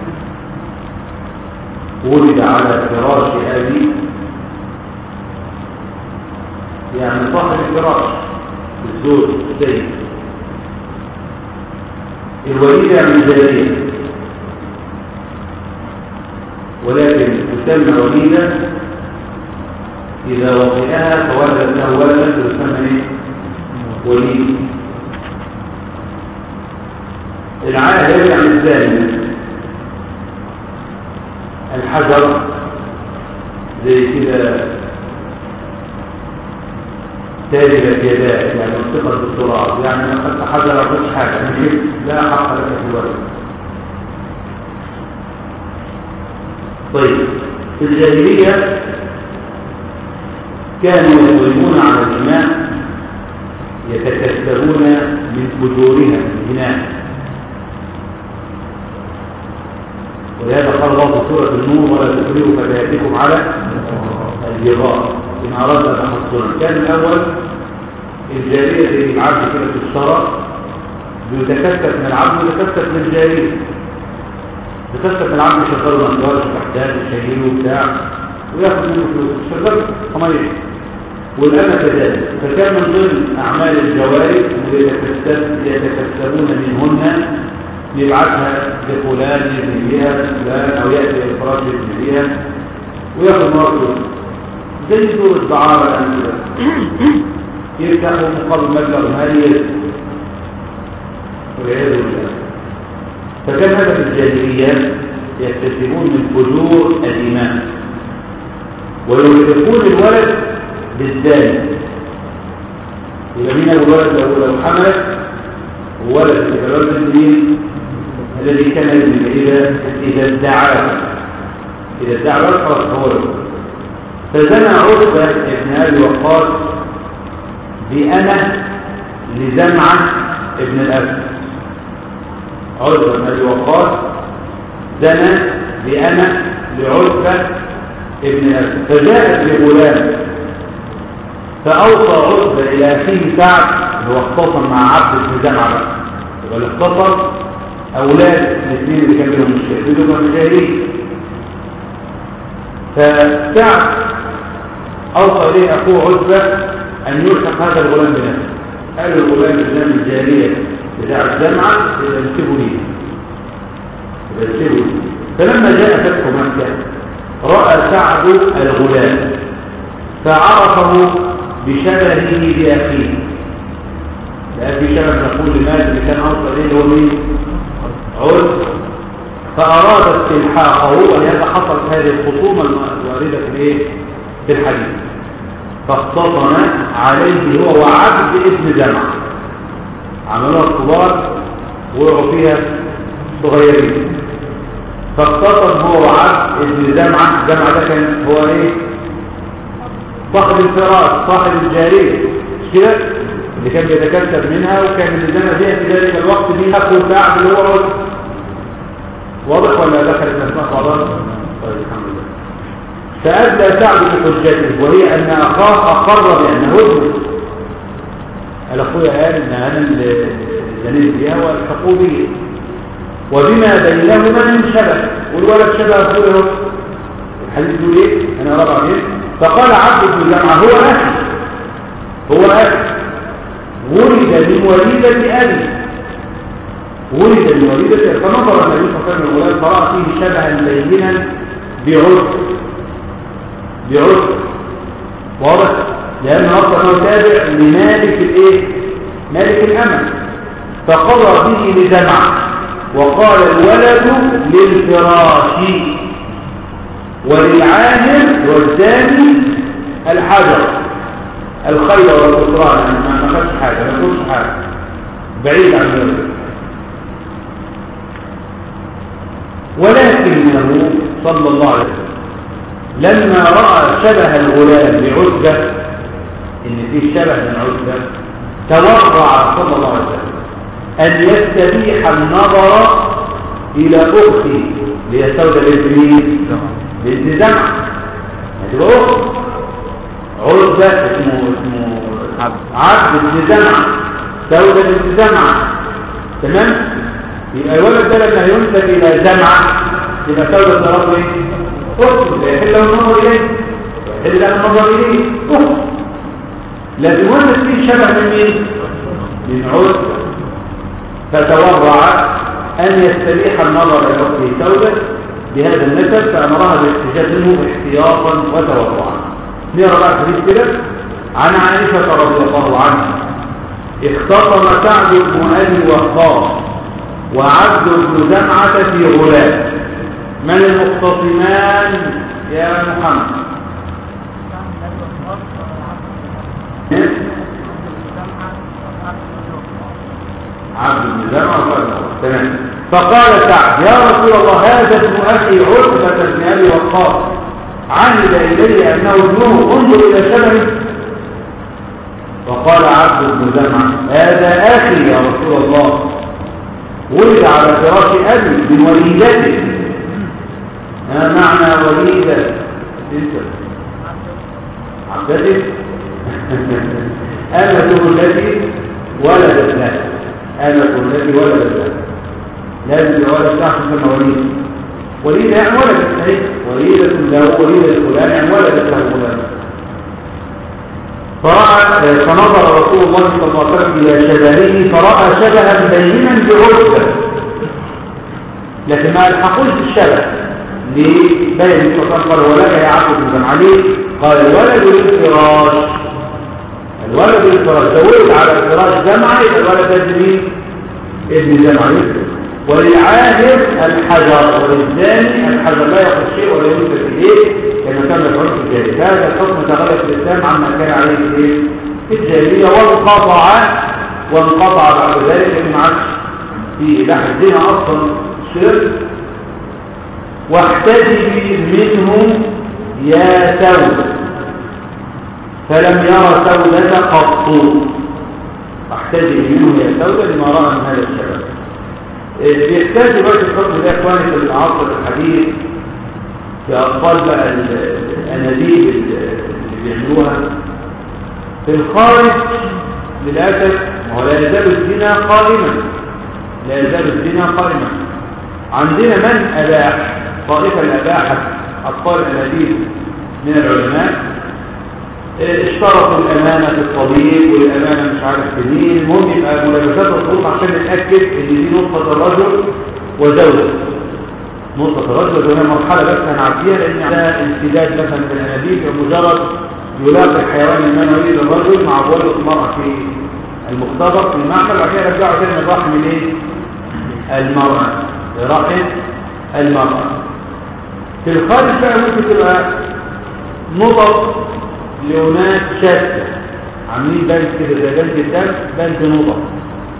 ولد على فراش أبي يعني صاحب الفراش الزوج السيد الوليدة من جارية ولكن تسمى وليدة إذا وطئها فولدت له ولدا تسمى إيه؟ وليد العاهر عن الثاني الحجر زي كده تاجبت يداك يعني انتقل بالتراب يعني ما قد حجر مش حاجه نجيب لا حق لك في الولد طيب في الجاهليه كانوا يظلمون على الإماء يتكسبون من فجورها الجنان ولهذا قال الله في سورة النور ولا تكرهوا فتياتكم على الجبار إن أردت تحصنا كان الأول الجارية زي العبد كده في الشرع بيتكسب من العبد ويتكسب من الجارية بيتكسب من العبد يشغله مندوار تحتاج يشيله وبتاع وياخد منه فلوس شغال قمرية والأمة كذلك فكان من ضمن أعمال الجواري اللي يتكسبون منهن يبعثها لفلان يبنيها لفلان أو يأتي الفراش يبنيها وياخد مرته زي دور الدعارة الآن كده يفتحوا مقابل مبلغ مالي والعياذ بالله فكان هذا في الجاهليات يكتسبون من فجور الإيمان ويملكون الولد بالزاني يبقى مين الولد لو لو حملت ولد يبقى الولد الدين الذي كان ابن إذا إذا ادعى إذا ادعى الولد خلاص هو الولد فزنى عقبة ابن أبي وقاص بأنا لزمعة ابن الأسد عقبة بن أبي وقاص زنى بأنا لعقبة ابن الأسد فجاءت لغلام فأوصى عقبة إلى أخيه سعد هو اختصم مع عبد بن زمعة يبقى اللي اختصم أولاد الاثنين اللي كان بينهم مشكلة دول كانوا مجاهدين فسعد أوصى إليه أخوه عتبة أن يلحق هذا الغلام بنفسه قال له الغلام الإسلام الجارية بتاع الجامعة ينسبه لي ينسبه لي فلما جاء فتح مكة رأى سعد الغلام فعرفه بشبهه بأخيه لأن في شبه نقول لماذا اللي كان أوصى إليه هو مين؟ عتبة فأراد استلحاقه ولهذا حصلت هذه الخصومة الواردة في الايه؟ في الحديث فاختصم عليه هو وعبد ابن جمع عملوها الكبار وقعوا فيها صغيرين فاقتصد هو وعبد ابن زمعة زمعة ده كان هو ايه صاحب الفراش صاحب الجارية مش كده اللي كان بيتكسب منها وكان ابن زمعة فيها في ذلك الوقت دي أخو سعد اللي هو رجل واضح ولا دخلت الأسماء بعضها؟ طيب الحمد لله فأدى سعد بحجته وهي أن أخاه أقر بأنه ابنه الأخويا قال إن أنا اللي زنيت بها والحقوا بي وبما بينهما من شبه والولد شبه أخوه الحديث يقول إيه أنا رابع عليه فقال عبد بن جمعة هو أخي هو أخي ولد من وليدة أبي ولد من وليدة فنظر النبي صلى الله عليه وسلم الغلام فرأى فيه شبها بينا بعرف بعرف واضح لأن أصلا تابع لمالك الإيه مالك الأمل فقضى به لجمع وقال الولد للفراش وللعاهر والثاني الحجر الخير والكسران يعني ما خدش حاجة ما خدش حاجة بعيد عن ذلك ولكنه صلى الله عليه وسلم لما رأى شبه الغلام بعزة إن فيه شبه من عزة تورع صلى الله عليه وسلم أن يستبيح النظر إلى أخته ليستودع الإبليس بنت زمع هتبقى أخت عزة اسمه اسمه عبد بن زمع سودة بن زمع تمام يبقى الولد ده لما ينسب إلى زمع يبقى سودة طرفه ايه؟ أخت لا يحل له النظر إليه يحل له النظر إليه أخت لكن هنا فيه شبه من مين؟ من عزة فتورع أن يستريح النظر إلى أخته سودة بهذا النسب فأمرها بالاحتجاج منه احتياطا وتورعا نرى بقى حديث كده عن عائشة رضي الله عنها اختصم سعد بن أبي وقاص وعبد بن زمعة في غلام من المختصمان يا محمد عبد بن زمعة تمام فقال سعد يا رسول الله هذا ابن أخي عتبة بن أبي وقاص عهد إلي أنه ابنه انظر إلى شبهه فقال عبد بن زمعة هذا أخي يا رسول الله ولد على فراش أبي من وليدته ما معنى وليدة انت عبدته أمته التي ولدت له أمته التي ولدت له لازم الولد تحت ثم وليد وليد يعني ولدت صحيح وليدة له وليدة فلان يعني ولدت له فلان فرأى فنظر رسول الله صلى الله عليه وسلم إلى شبهه فرأى شبها بينا بعزة لكن ما الحقوش الشبه ليه بين الصلاة قال ولد يا عبد بن عليه قال الولد للفراش الولد للفراش دورت على الفراش جمعة يبقى الولد ده مين ابن جمعة وللعاهر الحجر وللزاني الحجر لا يأخذ شيء ولا ينسى إليه كما كان الحكم الجاهلي هذا الحكم تغير في الإسلام عما كان عليه الإيه الجاهلية وانقطع وانقطع بعد ذلك لأن ما عادش في إباحة الزنا أصلا شرك واحتجبي منه يا سودة فلم يرى سودة قط احتجبي منه يا سودة لما رأى من هذا الشباب بيحتاج بقى الحكم ده اخواني في العصر الحديث في اطفال بقى الانابيب اللي بيعملوها في الخارج للاسف هو لا يزال الزنا قائما لا يزال الزنا قائما عندنا من اباح طائفه الاباحه اطفال الانابيب من العلماء اشترطوا الامانه في الطبيب والامانه مش عارف في مين المهم يبقى ملابسات الخروج عشان نتاكد ان دي نقطه الرجل وزوجه نقطه الرجل وهي مرحله بس هنعديها لان عندها انسداد مثلا في الانابيب بمجرد يلاقي الحيوان المنوي للرجل مع بوله المراه في المختبر في المعمل وبعد كده يرجعوا تاني الرحم لايه؟ المراه لرحم المراه في الخارج بقى ممكن تبقى نقط لونات شتى عاملين بنك كده زي بنك الدم بنك نقط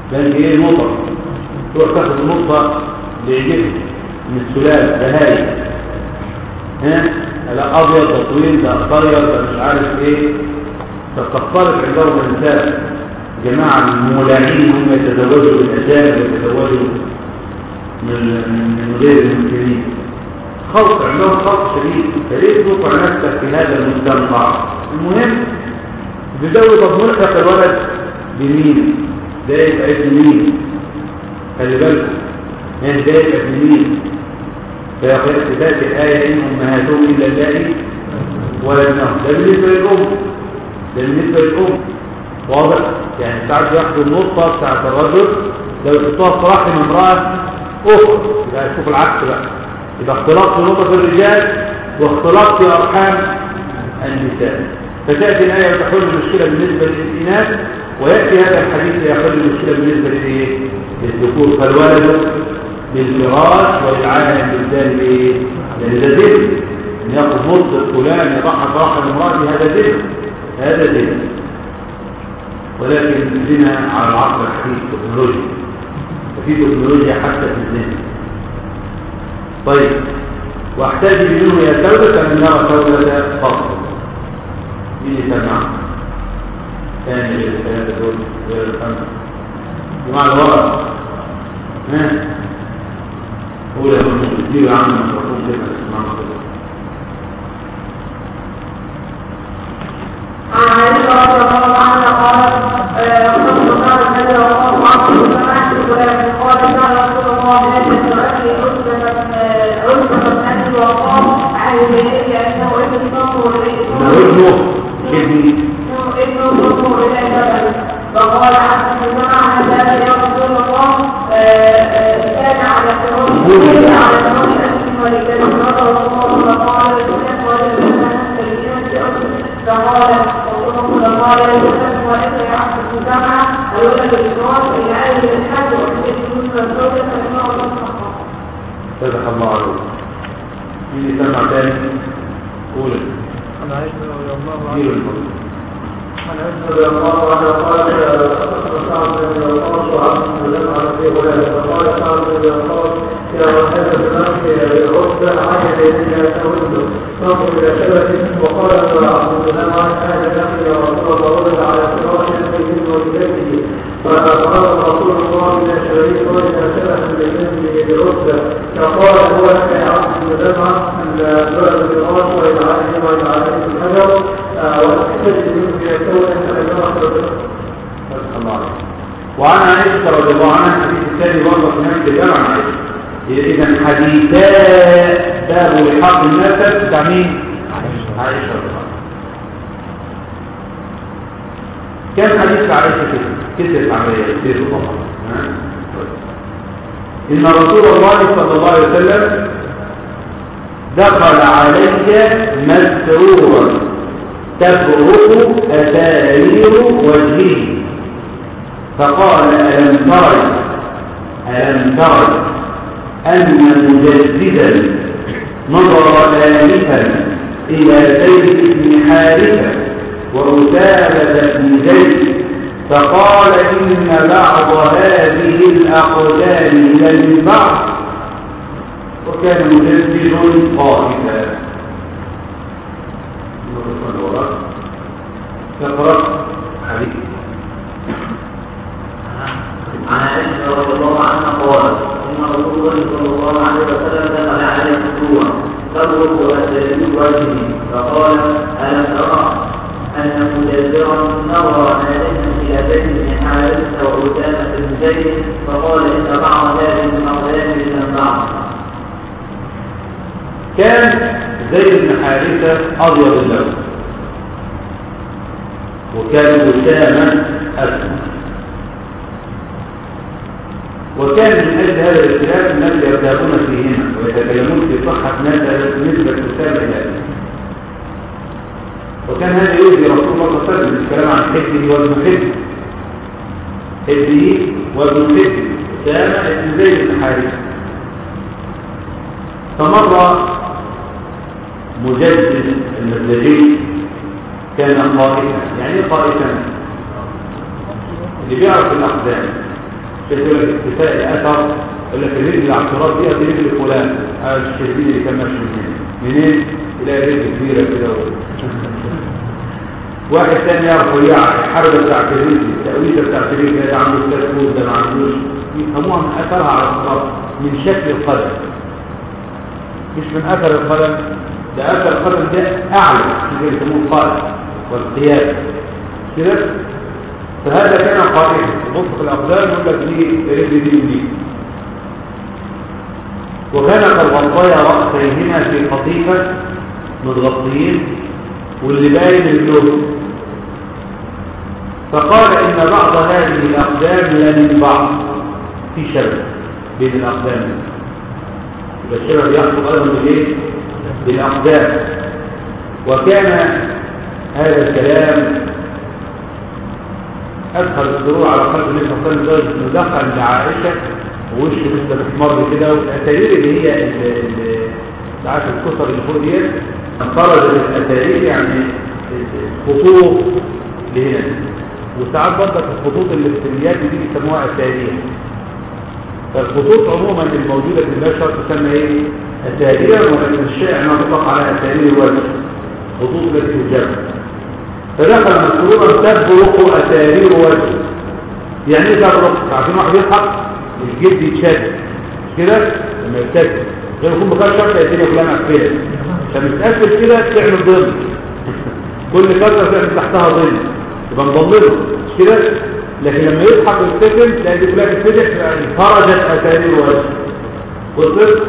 بنك ايه نقطة تروح تاخد النقطة لعجبك من السلال بهاي ها لا ابيض ده طويل ده قصير ده مش عارف ايه فتختلط عندهم النساء جماعة الملاعين هم يتزوجوا بالأجانب ويتزوجوا من من غير المسلمين خلط عندهم خلط شديد فليه توقع نفسك في هذا المستنقع المهم بدأوا طب ملحق الولد بمين ده يبقى ابن مين خلي بالكم ده يبقى ابن مين فيأتي ذات الآية إن أمهاتهم إلا اللائي ولدنهم ده بالنسبة للأم ده بالنسبة للأم واضح يعني ساعات ياخدوا النقطة بتاعت الرجل لو يحطوها في رحم امرأة أخرى يبقى شوف العكس بقى يبقى اختلاط في نقطة الرجال واختلاط في أرحام النساء فتأتي الآية وتحل المشكلة بالنسبة للإناث ويأتي هذا الحديث ليحل المشكلة بالنسبة لإيه؟ للذكور فالولد بالفراش والعالم بالذات إيه؟ لأن ده ذهن إن ياخذ نص فلان يضحك رحم امرأة هذا ذهن هذا ذهن ولكن الزنا على العصر الحديث تكنولوجيا وفي تكنولوجيا حتى في الزنا طيب واحتاج منه يا تولة من يرى تولة فضل مين يسمع ثاني غير الثلاثة دول غير الخمسة جماعة الورق ها قول يا ابن كتير يا عم مفهوم كده اسمع كده عن عائشة رضي الله عنها قالت رسول الله النبي صلى الله عليه وسلم سمعت فلان قال كان رسول الله يجد أبي عتبة بن أبي وقاص عن الجاهلية أنه ابن صبر وجهه ابني ابن صبر إلى جبل فقال حتى سمعنا ذلك يا رسول الله كان على فراش كان على فراش أبي ولكن نظر الله فقال لسلم ولسلم فقال فقال يوسف ولك يعبد الجامعة أولا بالإدراك إلى أهل الحج وحديث مسلم زوجة فإنه صدق الله عليه مين يسمع تاني قول عن عائشة رضي الله كتير عنها الموضوع عن عائشة رضي الله عنها قالت سعد بن وقاص وعبد الله عن ابي هريره فقال سعد بن وقاص يا وحيد بنفسي العتبة عين الى تود نظر الى شبكه وقال عبد الله عن اهل نفسي يا رسول الله ولد على فراش من والدته فقال رسول الله الى شريك ولد شبكه لابنه العتبة فقال هو يا عبد الله ان الولد بالغاص والى عليه والى عليه الحجر وتحتاج منه الى كون صدق الله عليه وعن عائشة رضي الله عنها الحديث الثاني برضه في نفس الباب عن عائشة إذا حديثا باب الحق النسب بتاع مين؟ عائشة رضي الله عنها كم حديث عائشة كده؟ كتبت عملية كتير طبعا ها؟ إن رسول الله صلى الله عليه وسلم دخل علي مسرورا تبرق أسارير وجهه فقال ألم ترى ألم ترى أن مجددا نظر آلفا إلى زيد بن حارثة وأسامة بن زيد فقال إن بعض هذه الأقدام من بعض وكان مجدد خائفا اقرأ حديث عن عائشة رضي الله عنها قال إن رسول الله صلى الله عليه وسلم دخل عليه مسرورا تبرق أساليب وجهه فقال ألم ترى أن مجزرا نظر آلهة إلى بيت بن حارثة وأسامة بن زيد فقال إن بعض هذه الأقدام من بعض كان زيد بن حارثة أبيض اللون وكان أسامة أسود وكان من أجل هذا الاختلاف الناس يرتابون فيهما ويتكلمون في صحة نسبة أسامة إلى أسود وكان هذا يؤذي رسول الله صلى الله عليه وسلم الكلام عن حبه وابن حبه حبه وابن حبه أسامة ابن زيد بن حارثة فمر مجدد المزدجي كان قائفا يعني ايه قائفا اللي بيعرف الأقدام يقول لك اكتفاء الاثر يقول لك الرجل الاعتراض دي دي رجل فلان هذا الشديد اللي كان ماشي منين منين الى رجل كبيره كده و... واحد ثاني يعرف ويعرف الحرب بتاعت الرجل التأويلة بتاعت الرجل ده عنده ثلاث فوز ده ما عندوش يفهموها من اثرها على الصراط من شكل القدم مش من اثر القدم ده اثر القدم ده اعلى اللي يسموه القائد والقياده كده فهذا كان قائدا مطلق الاقدام يقول لك دي رجل دي ودي وكان قد غطيا راسيهما في قطيفه متغطيين واللي باين اللون فقال ان بعض هذه الاقدام لمن بعض في شبه بين الاقدام يبقى الشبه بيحصل ايضا بالايه بالاقدام وكان هذا الكلام أدخل السرور على قلب النبي صلى الله عليه وسلم لدرجة إنه دخل لعائشة ووشه لسه بتمر كده والأتارير اللي هي اللي عارف الكسر اللي فوق ديت خرجت الأتارير يعني خطوط اللي هنا وساعات برضك الخطوط اللي في اليد دي بيسموها أتارير فالخطوط عموما الموجودة في البشر تسمى ايه؟ أتارير ولكن الشائع ما يطلق على أتارير الوجه خطوط التي تجمع فدخل مسرورا تبرق أسارير وجهه يعني ايه تبرق؟ عشان واحد يضحك الجلد يتشد كده لما يتشد غير يكون بخير شرط الدنيا كلها مقفله عشان يتقفل كده تعمل ظل كل كسره تعمل تحتها ظل يبقى مضلله مش كده لكن لما يضحك ويبتسم تلاقي دي كلها تتفتح خرجت أسارير وجهه وصلت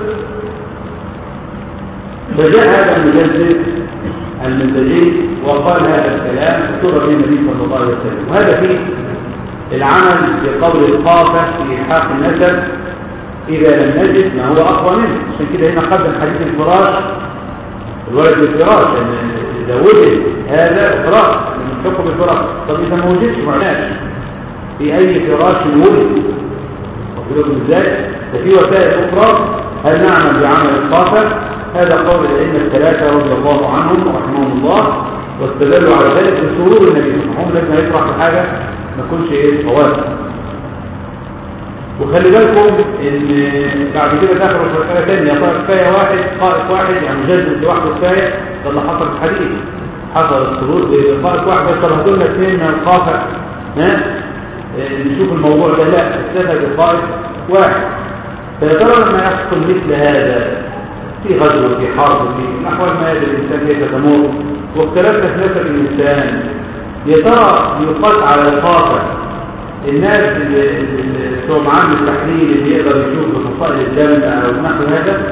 فجاء هذا المجدد المنتجين وقال هذا الكلام اكتب به النبي صلى الله عليه وسلم وهذا فيه العمل بقول القافة في إلحاق النسب إذا لم نجد ما هو أقوى منه عشان كده هنا قدم حديث الفراش الولد بالفراش يعني إذا وجد هذا فراش من حكم الفراش طب إذا ما وجدش معناش في أي فراش ولد أقول ازاي ده في وسائل أخرى هل نعمل بعمل القافة هذا قول الأئمة الثلاثة رضي الله عنهم ورحمهم الله واستدلوا على ذلك بسرور النبي هم لازم يفرح بحاجة ما يكونش ايه فوات وخلي بالكم ان بعد كده دخلوا في مسألة ثانية قال كفاية واحد قائد واحد يعني مجدد لوحده كفاية ده اللي حصل في الحديث حصل السرور بقائد واحد بس هتقول لك اثنين من القافة ها نشوف الموضوع ده لا استفاد بقائد واحد فيا ترى لما يحصل مثل هذا في غزو في حرب في أحوال ما يدري الإنسان كيف تمر واختلفنا في نسب الإنسان يا ترى يقال على الخاطر الناس اللي بتوع معامل التحليل اللي يقدر يشوف بخصائص الدم أو نحو هذا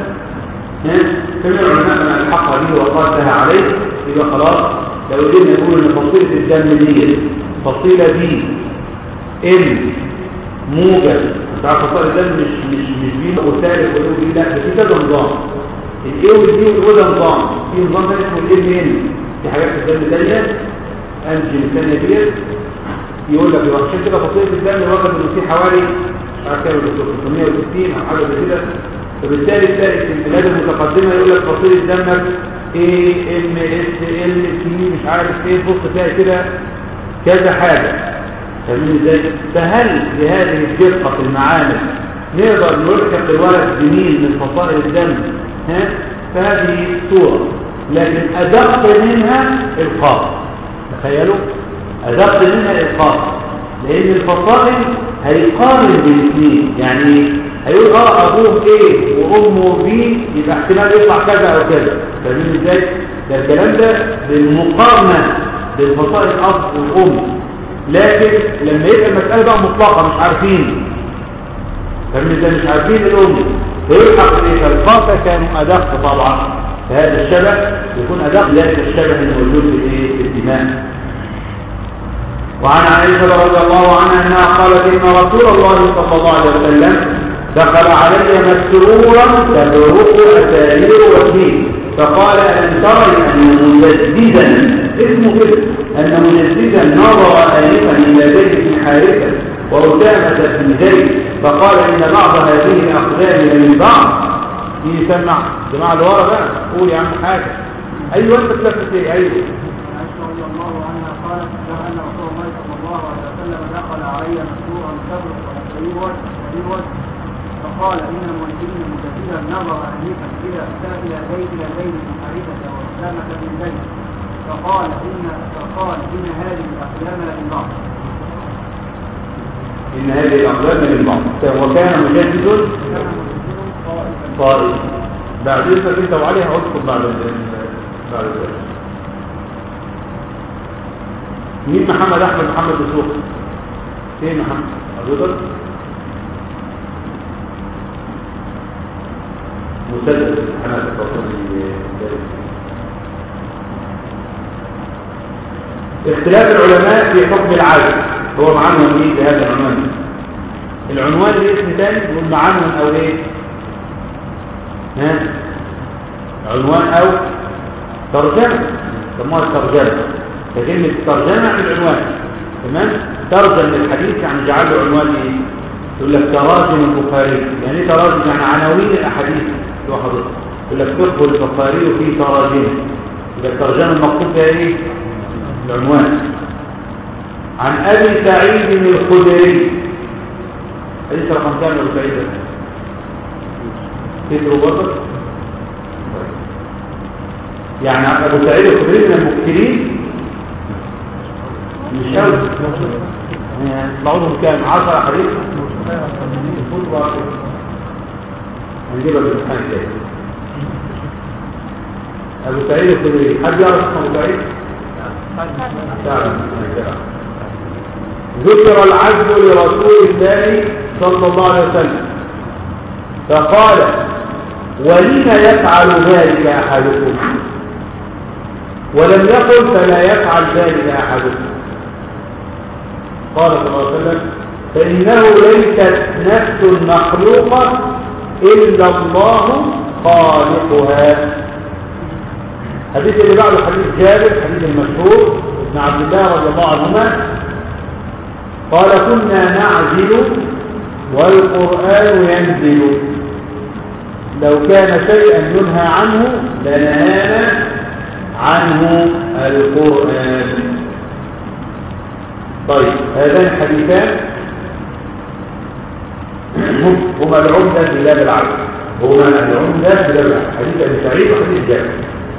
كم العلماء من الحق به وقاسها عليه يبقى خلاص لو قدرنا نقول ان فصيلة الدم دي فصيلة دي ان موجب تعرف فصائل الدم مش مش مش بيه وثالث ولو دي لا ده في كذا نظام الايه والدي والاولى نظام في نظام ثاني اسمه الام ان في حاجات في الدم ثانيه انجل ثانيه ديت يقول لك يبقى عشان كده فصيله الدم واخد انه في حوالي مش عارف كام 360 او حاجه زي كده فبالتالي تلاقي في البلاد المتقدمه يقول لك فصيله دمك ايه ام اس ال سي مش عارف ايه بص تلاقي كده كذا حاجه فاهمين ازاي فهل بهذه الدقه في المعامل نقدر نلحق الولد بمين من فصائل الدم ها فهذه صورة لكن أدق منها القاف تخيلوا أدق منها القاف لأن الفصائل هيقارن بالاثنين يعني هيقول اه أبوه ايه وأمه بي يبقى احتمال يطلع كذا أو كذا فاهمين ازاي؟ ده الكلام ده بالمقارنة بالفصائل الأب والأم لكن لما يبقى المسألة بقى مطلقة مش عارفين فاهمين ازاي مش عارفين الأم ويلحق في القافة كانوا أدق طبعا فهذا الشبه يكون أدق لكن الشبه الموجود في الدماء وعن عائشة رضي الله عنها أنها قالت إن رسول الله صلى الله عليه وسلم دخل علي مسرورا تبرق أسارير وجهه فقال ألم تري أن مجددا اسمه كده أن مجددا نظر آنفا إلى زيد بن حارثة وأسامة بن زيد فقال إن بعض هذه الأقدام من بعض يسمع جماعة اللي ورا بقى قول يا عم حاجة أيوة أنت تلفت إيه أيوة عائشة رضي الله عنها قالت لو ان رسول الله صلى الله عليه وسلم دخل علي مسرورا كبر وسيوت سيوت فقال ان المنزلين كثيرا نظر انيفا الى الى زيد الى زيد بن حارثه واسلامه بن زيد فقال ان فقال ان هذه الاقلام للبعض إن هذه الأقلام من بعض وكان مجدد طائف بعد إذنك أنت وعليها أذكر بعد ال- بعد ذلك مين محمد أحمد محمد دسوق فين محمد حضرتك مسدس امتحانات الفصل اختلاف العلماء في حكم العادة هو معنون ايه بهذا العنوان العنوان ليه اسم تاني يقول معنون او ايه ها عنوان او ترجمة سموها الترجمة فكلمة الترجمة عن العنوان تمام ترجم للحديث يعني جعله عنوان ايه يقول لك تراجم البخاري يعني ايه تراجم يعني عناوين الاحاديث اللي هو حضرتك يقول لك فقه البخاري في تراجمه يبقى الترجمة المقصود بها ايه العنوان عن ابي سعيد الخدري حديث رقم كام يا ابو سعيد تدروا بطل يعني عن ابو سعيد الخدري من المكثرين مش قوي يعني يطلعوا لهم كام 10 حديث هنجيبها بالامتحان تاني ابو سعيد الخدري حد يعرف اسمه ابو سعيد؟ ذكر العدل لرسول الله صلى الله عليه وسلم فقال ولم يفعل ذلك أحدكم ولم يقل فلا يفعل ذلك أحدكم قال صلى الله عليه وسلم فإنه ليست نفس مخلوقة إلا الله خالقها الحديث اللي بعده حديث جابر حديث المشهور ابن عبد الله رضي الله عنهما قال كنا نعزل والقرآن ينزل لو كان شيئا ينهى عنه لنهانا عنه القرآن طيب هذان الحديثان هما العمدة في باب العبد هما العمدة في باب العبد حديث ابن سعيد وحديث جابر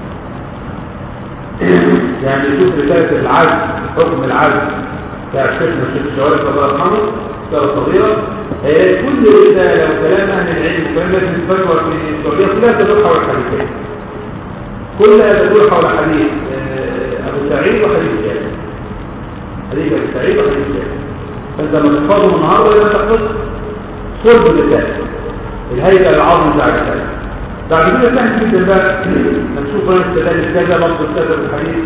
يعني شوف رسالة العدل حكم العدل بتاع الشيخنا الشيخ الشوارع الله يرحمه رسالة صغيرة هي كل رسالة وكلام أهل العلم وكلام لازم الفتوى في السعودية كلها تدور حول الحديثين كلها تدور حول حديث آه، أبو سعيد وحديث جابر حديث أبو سعيد وحديث جابر فأنت لما تحفظه النهارده لازم تحفظ صلب الرسالة الهيكل العظيم بتاع الرسالة بعد كده تحكي جدا بقى نشوف بقى استدلال كذا لفظ كذا في الحديث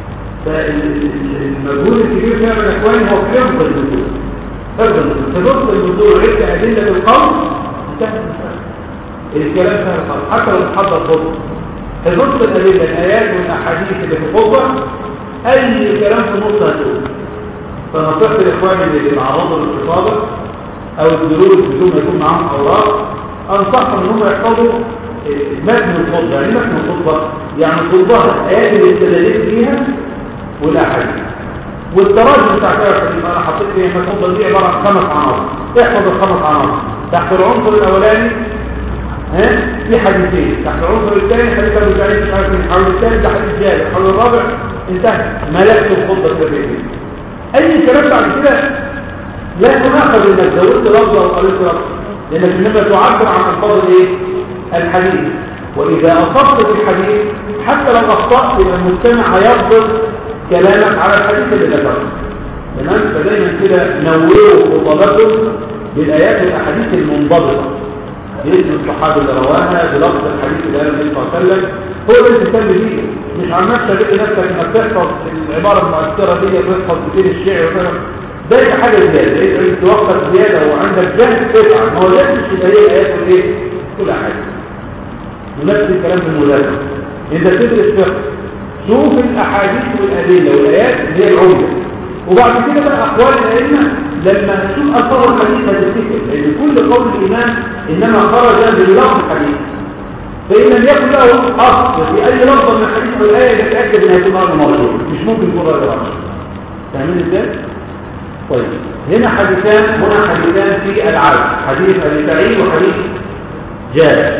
فالمجهود الكبير فيها من الاخوان هو حفظ النصوص حفظ النصوص تبص النصوص وعدت ادله القول انتهت الكلام سهل خالص حتى لو تحضر خطبه تبص الادله الايات والاحاديث اللي في الخطبه اي كلام في النص هتقول فنصيحه الاخوان اللي بيتعرضوا للخطابه او الدروس بدون ما يكون معاهم اوراق انصحهم ان هم يحفظوا متن الخطبه يعني متن الخطبه يعني خطبها الايات اللي استدلت فيها والاحاديث والتراجم بتاع كده انا حطيت فيها في الخطبه دي عباره عن خمس عناصر تحفظ الخمس عناصر تحت العنصر الاولاني ها في حديثين تحت العنصر الثاني حديث ابو سعيد مش عارف مين حول الثالث ده حديث جابر حول الرابع انتهى ملكت الخطبه الكبيره اي كلام بعد كده لا تناقض انك زودت لفظه او قلت لفظه لانك انما تعبر عن الفاظ ايه الحديث واذا اصبت في الحديث حتى لو اخطات يبقى المستمع هيضبط كلامك على الحديث اللي ذكره تمام فدايما كده نوروا خطبكم بالايات والاحاديث المنضبطه باسم الصحابي اللي رواها بلفظ الحديث اللي قال النبي صلى الله عليه وسلم هو اللي تهتم بيه مش عن نفسك تلاقي نفسك انك تحفظ العباره المؤثره دي تحفظ كتير الشعر وكذا ده يبقى حاجه زياده ايه توقف زياده وعندك جهل تفعل ما هو لازم تبقى هي الايات والايه كل حاجه ونفس الكلام في المذاكره انت تدرس فقه شوف الاحاديث والادله والايات اللي هي العمده وبعد كده بقى اقوال الائمه لما تشوف الفاظ الحديث هتفتكر لان كل قول الامام انما خرج بلفظ الحديث فان لم يكن له اصل في اي لفظ من الحديث او الايه يتاكد انها تكون امر مرجوح مش ممكن يكون راجع فاهمين ازاي؟ طيب هنا حديثان هنا حديثان في العدل حديث ابي سعيد وحديث جابر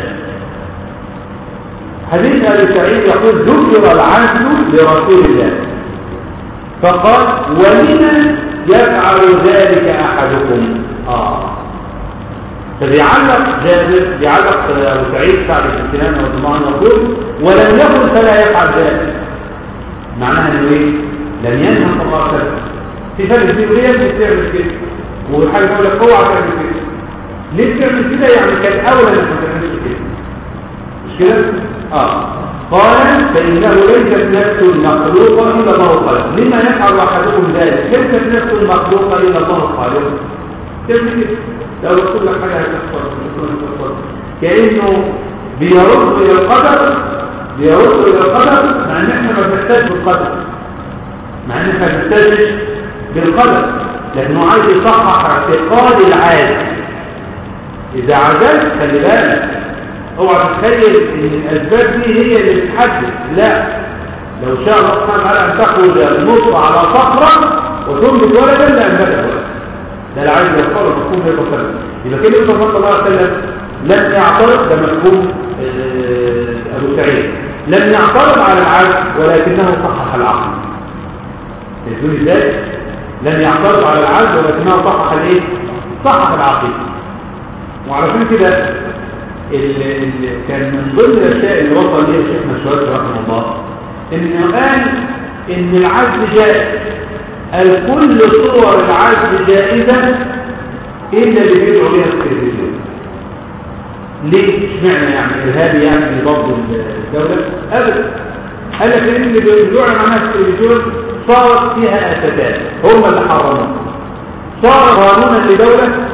حديث ابي سعيد يقول ذكر العدل لرسول الله فقال ولما يفعل ذلك احدكم اه فبيعلق جابر بيعلق ابو سعيد سعد بن سنان رضي الله عنه يقول ولم يكن فلا يفعل ذلك معناها انه ايه لم ينهى صلى الله عليه وسلم في فرق بين ليه بتعمل كده وحاجه يقول لك اوعى تعمل كده ليه بتعمل كده يعني كان اولى انك ما تعملش كده مش كده اه قال فانه ليست نفس مخلوقه الا الله خالق لما يفعل احدكم ذلك ليست نفس مخلوقه الا الله خالق تعمل كده لو قلت لك حاجه هتحصل هتحصل كانه بيرد الى القدر بيرد الى القدر مع ان احنا ما بنحتاج بالقدر مع ان احنا ما بنحتاجش بالقدر لانه عايز يصحح اعتقاد العالم اذا عزلت خلي بالك اوعى تتخيل ان الاسباب دي هي اللي بتحدد لا لو شاء الله سبحانه وتعالى ان تخرج النطفه على صخره وتنبت ولدا لانبتت ولدا ده اللي عايز يوصله مفهوم هي وسلم يبقى كده يوسف صلى الله عليه وسلم لم يعترض ده مفهوم آه، ابو سعيد لم يعترض على العدل ولكنه صحح العقل تقول ازاي لم يعترض على العدل ولكنه صحح الايه صحح العقل وعلى كده ال- ال- كان من ضمن الاشياء اللي وصل ليها شيخنا الشوارع رحمه الله انه قال ان العدل جائز قال كل صور العدل جائزه الا اللي بيدعوا بيها التلفزيون ليه اشمعنى يعني ارهابي يعني لضبط الدوله ابدا قال لك ان اللي بيدعوا عنها التلفزيون صارت فيها اساسات هم اللي حرموها صار قانونا لدوله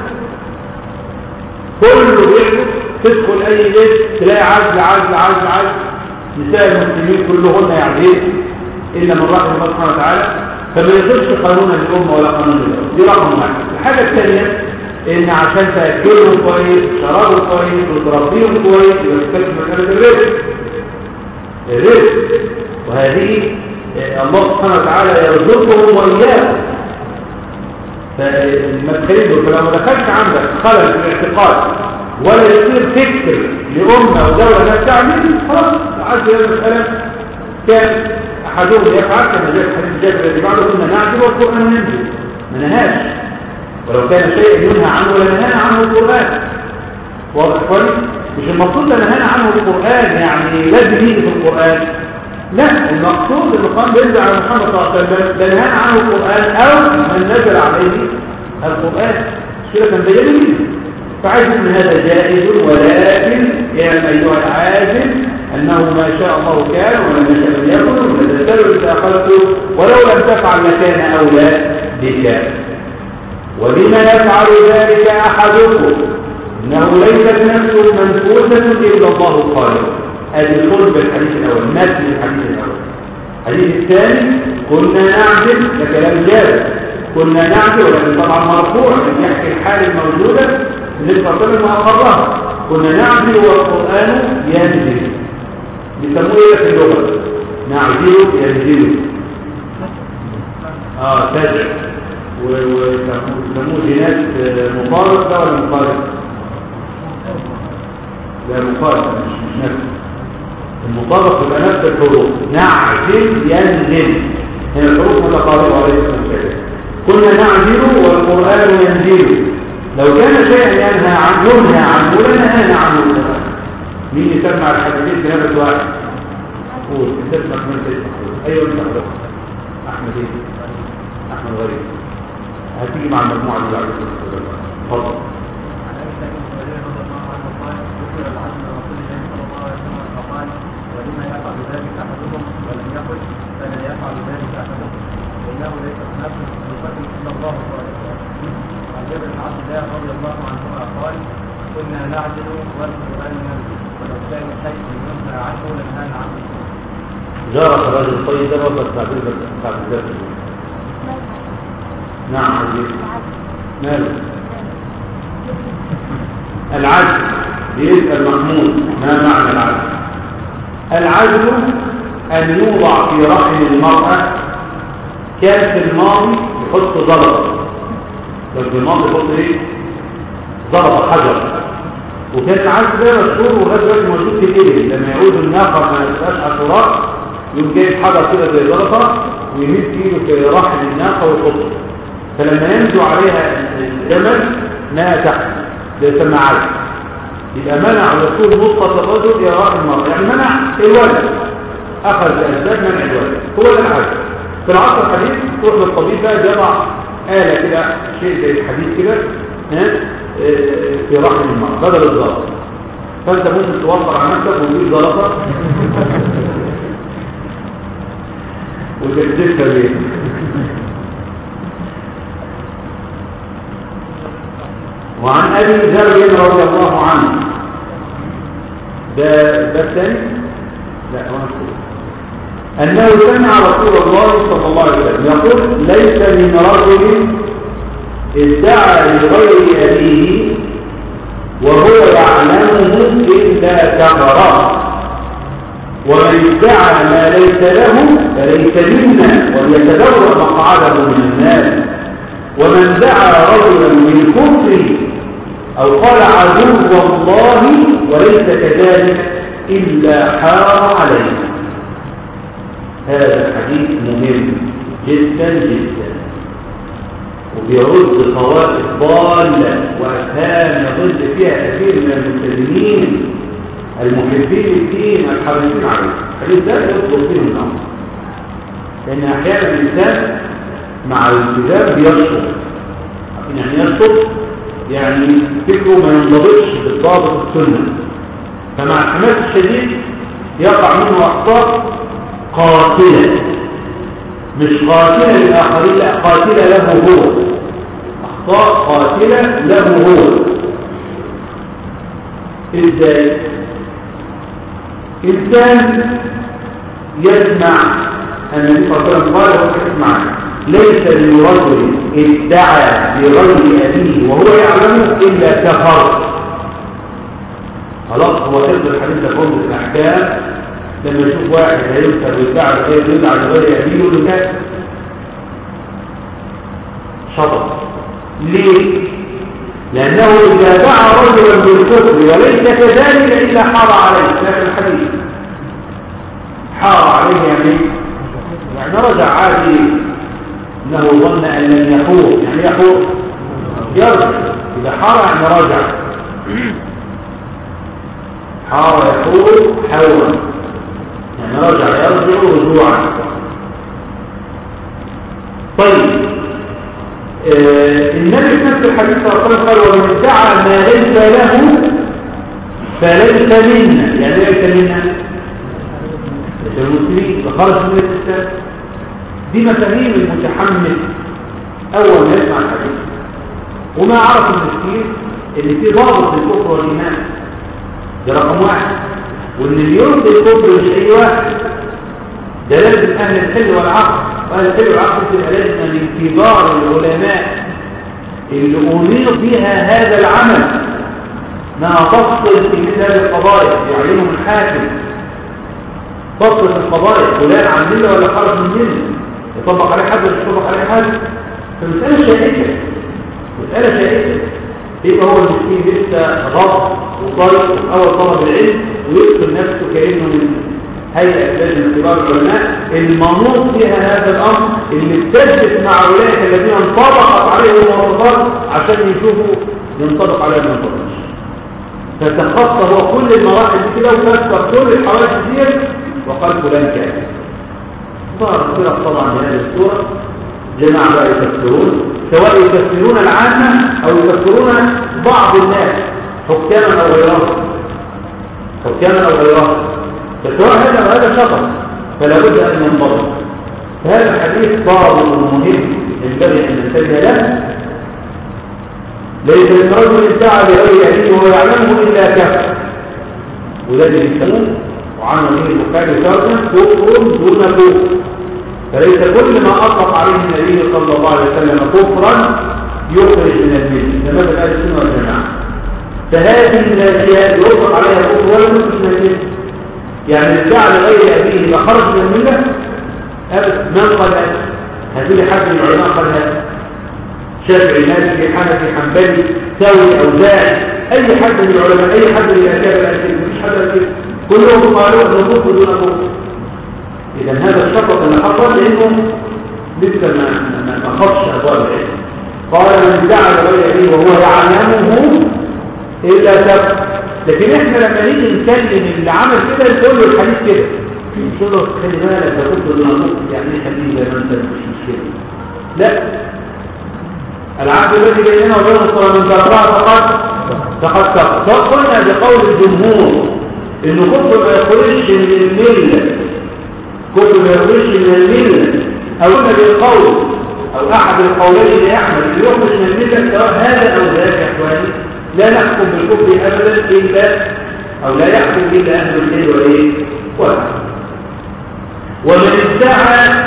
كله بيحكم تدخل اي بيت تلاقي عزل عزل عزل عزل نساء المسلمين كلهن يعزين الا من رحم الله سبحانه وتعالى فما يصيرش قانونا للامه ولا قانون للدوله دي رقم واحد الحاجه الثانيه ان عشان تاكلهم كويس شرابهم كويس وتربيهم كويس يبقى تكتب مساله الرزق الرزق وهذه آه، الله سبحانه وتعالى يرزقهم واياكم فالمدخلين دول فلو ما دخلش عندك خلل في الاعتقاد ولا يصير فكر لأمة ودولة لا تعمل خلاص عز هذه المسألة كان أحدهم يفعل كما جاء في حديث جابر الذي بعده كنا نعجب والقرآن ننزل ما نهاش ولو كان شيء ينهى عنه لنهانا عنه القرآن واضح كويس مش المقصود نهانا عنه القرآن يعني لازم يجي في القرآن لا المقصود ان القرآن بينزل على محمد صلى الله عليه وسلم ده نهانا عنه القرآن او من نزل عليه القرآن مش كده كان بيان لي فعايز ان هذا جائز ولكن يا ايها العاجل انه ما شاء الله كان ولم يشاء لم يكن وتتسلل اذا اخذته ولو لم تفعل لكان اولى بك ولما يفعل ذلك احدكم انه ليست نفس منفوسه الا الله الخالق هذه القرب الحديث الاول متن الحديث الاول الحديث الثاني كنا نعجب ده كلام جابر كنا نعجب ولكن طبعا مرفوع من يحكي الحال الموجوده النبي صلى الله عليه وسلم اقرها كنا نعجب والقران ينزل بيسموه ايه في اللغه نعجب ينزل اه تاجع ويسموه جنات مقارب ده ولا مقارب ده مقارب مش مش نفس المطابق يبقى نفس الحروف نعجل ينزل هي الحروف متقاربه عليه السلام كنا نعجل والقران ينزل لو كان شيئا ينهى عن ينهى عنه لنهانا عنه القران مين يسمع الحديثين في نفس واحد قول انت اسمك من تسمع ايوه انت حضرتك احمد ايه احمد غريب هتيجي مع المجموعه دي بعد كده اتفضل ولما يفعل ذلك احدكم ولم يقل فلا يفعل ذلك احدكم لانه ليس نفس صفته الا الله تعالى عن جابر بن عبد الله رضي الله عنهما قال كنا نعجل والقران ينزل ولو كان شيء ينهى عنه لنهانا عنه جارك الرجل الطيب ده وصل تعبير بعد ذلك نعم حبيبي ماله العدل بيسأل محمود ما معنى العدل العدل أن يوضع في رحم المرأة كان في الماضي يحط زلط كان في الماضي يحط ايه زلط حجر وكان عارف ده مشهور ولغايه دلوقتي موجود في الابل لما يعود الناقه ما تبقاش عاشوراء يقوم جايب حجر كده زي زلطه ويمد ايده في رحم الناقه ويحطه فلما ينزو عليها الجمل ما تحت ده يسمى عدل يبقى منع وصول نطفه الرجل الى راس المرأة يعني منع الولد اخذ باسباب منع الولد هو ده العدل في العصر الحديث تروح للطبيب بقى يضع آلة كده شيء زي الحديد كده ها آه، في رحم المرأة بدل الضغط فانت ممكن توفر على نفسك وتجيب ضغطة وتكتبها ليه وعن ابي ذر رضي الله عنه ده ده الثاني لا هو نفسه. انه سمع رسول الله صلى الله عليه وسلم يقول ليس من رجل ادعى لغير ابيه وهو يعلمه الا كفر ومن ادعى ما ليس له فليس منا وليتبوأ مقعده من النار ومن دعا رجلا بالكفر أو قال عدو الله وليس كذلك إلا حار عليه هذا الحديث مهم جدا جدا وبيرد طوائف ضالة وأفهام يضل فيها كثير من الملتزمين المحبين للدين الحريصين عليه الحديث ده يطلب فيه الأمر لأن أحيانا الإنسان مع الالتزام بيشطب يعني يشطب يعني فكره ما ينضبطش بالضابط السنة فمع الحماس الشديد يقع منه أخطاء قاتلة مش قاتلة للآخرين لا قاتلة له هو أخطاء قاتلة له هو إزاي إنسان يسمع النبي صلى الله عليه وسلم قال ويسمع ليس لرجل ادعى لغير أبيه وهو يعلمه إلا كفر خلاص هو حفظ الحديث ده كله الأحكام لما يشوف واحد هيكسر ويدعى لغير يدعى لغير أبيه يقول له كافر شطط ليه؟ لأنه إذا دعا رجلا بالكفر وليس كذلك إلا حار عليه في الحديث حار عليه يعني يعني رجع عادي انه ظن ان لم يحور يعني يحور يرجع اذا حار يعني رجع حار يحور حورا يعني رجع يرجع رجوعا طيب آه النبي في نفس الحديث صلى الله عليه وسلم قال ومن ادعى ما ليس له فليس منا يعني ليس منا ليس المسلمين فخرج من الاسلام دي مفاهيم المتحمل اول ما يسمع الحديث وما عرف المسكين ان في ضابط للكفر والايمان ده رقم واحد وان اللي يرضي الكفر مش اي واحد ده لازم اهل الحل والعقل واهل الحل والعقل تبقى لازم من كبار العلماء اللي امير بها هذا العمل انها تفصل في مثال القضايا يعلمهم الحاكم فصل في القضايا فلان عن مله ولا خرج من مله يطبق عليه حد ولا يطبق عليه حد فمسألة شائكة مسألة شائكة يبقى هو المسكين لسه غض وطلب أول طلب العلم ويدخل نفسه كأنه من هيئة أسباب من كبار العلماء المنوط فيها هذا الأمر اللي ابتدت مع أولئك الذين انطبقت عليهم المواصفات عشان يشوفوا ينطبق عليهم ما ينطبقش فتخطى هو كل المراحل دي كده وفسر كل الحوادث دي وقال فلان كافر صار فرق طبعا بهذه الصورة جماعة بقى يفسرون سواء يفسرون العامة أو يفسرون بعض الناس حكاما أو غيرهم حكاما أو غيرهم فسواء هذا أو هذا شطر فلا بد أن ينضبط فهذا الحديث ضابط مهم ينبغي أن ننتبه له ليس الرجل ادعى لغير أبيه وهو يعلمه إلا كفر وده اللي يسموه وعنه به البخاري شرطا كفر دون كفر فليس كل ما أطلق عليه النبي صلى الله عليه وسلم كفرا يخرج من المله ده مثل أهل السنة والجماعة فهذه الناسيات يطلق عليها كفر ولا يخرج من المله يعني الدعاء لغير أبيه ما خرج من المله أبدا من قال أبدا هاتوا لي حد من العلماء قال هذا شافعي مالكي حنفي حنبلي ثوري اوزاعي اي حد من العلماء اي حد من الاكابر الاسئله مفيش حد قال كده كلهم قالوا ان كفر دون كفر اذا هذا الشطط اللي حصل لانه لسه ما ما ما خدش ابواب العلم قال من دعا لغير ابيه وهو يعلمه الا كفر لكن احنا لما نيجي نكلم اللي عمل كده نقول له الحديث كده نقول له خلي بالك ده كفر دون كفر يعني ايه خليه زي ما انت مش مشكله لا العبد الذي بيننا وبين الصلاة من تركها فقط فقد كفر قلنا بقول الجمهور انه كفر ما يخرجش من المله كفر ما يخرجش من المله او قلنا بالقول او احد القولين لاحمد اللي يخرج من المله سواء هذا او ذاك يا اخواني لا نحكم بالكفر ابدا الا او لا يحكم الا اهل الخير وايه والعدل ومن ادعى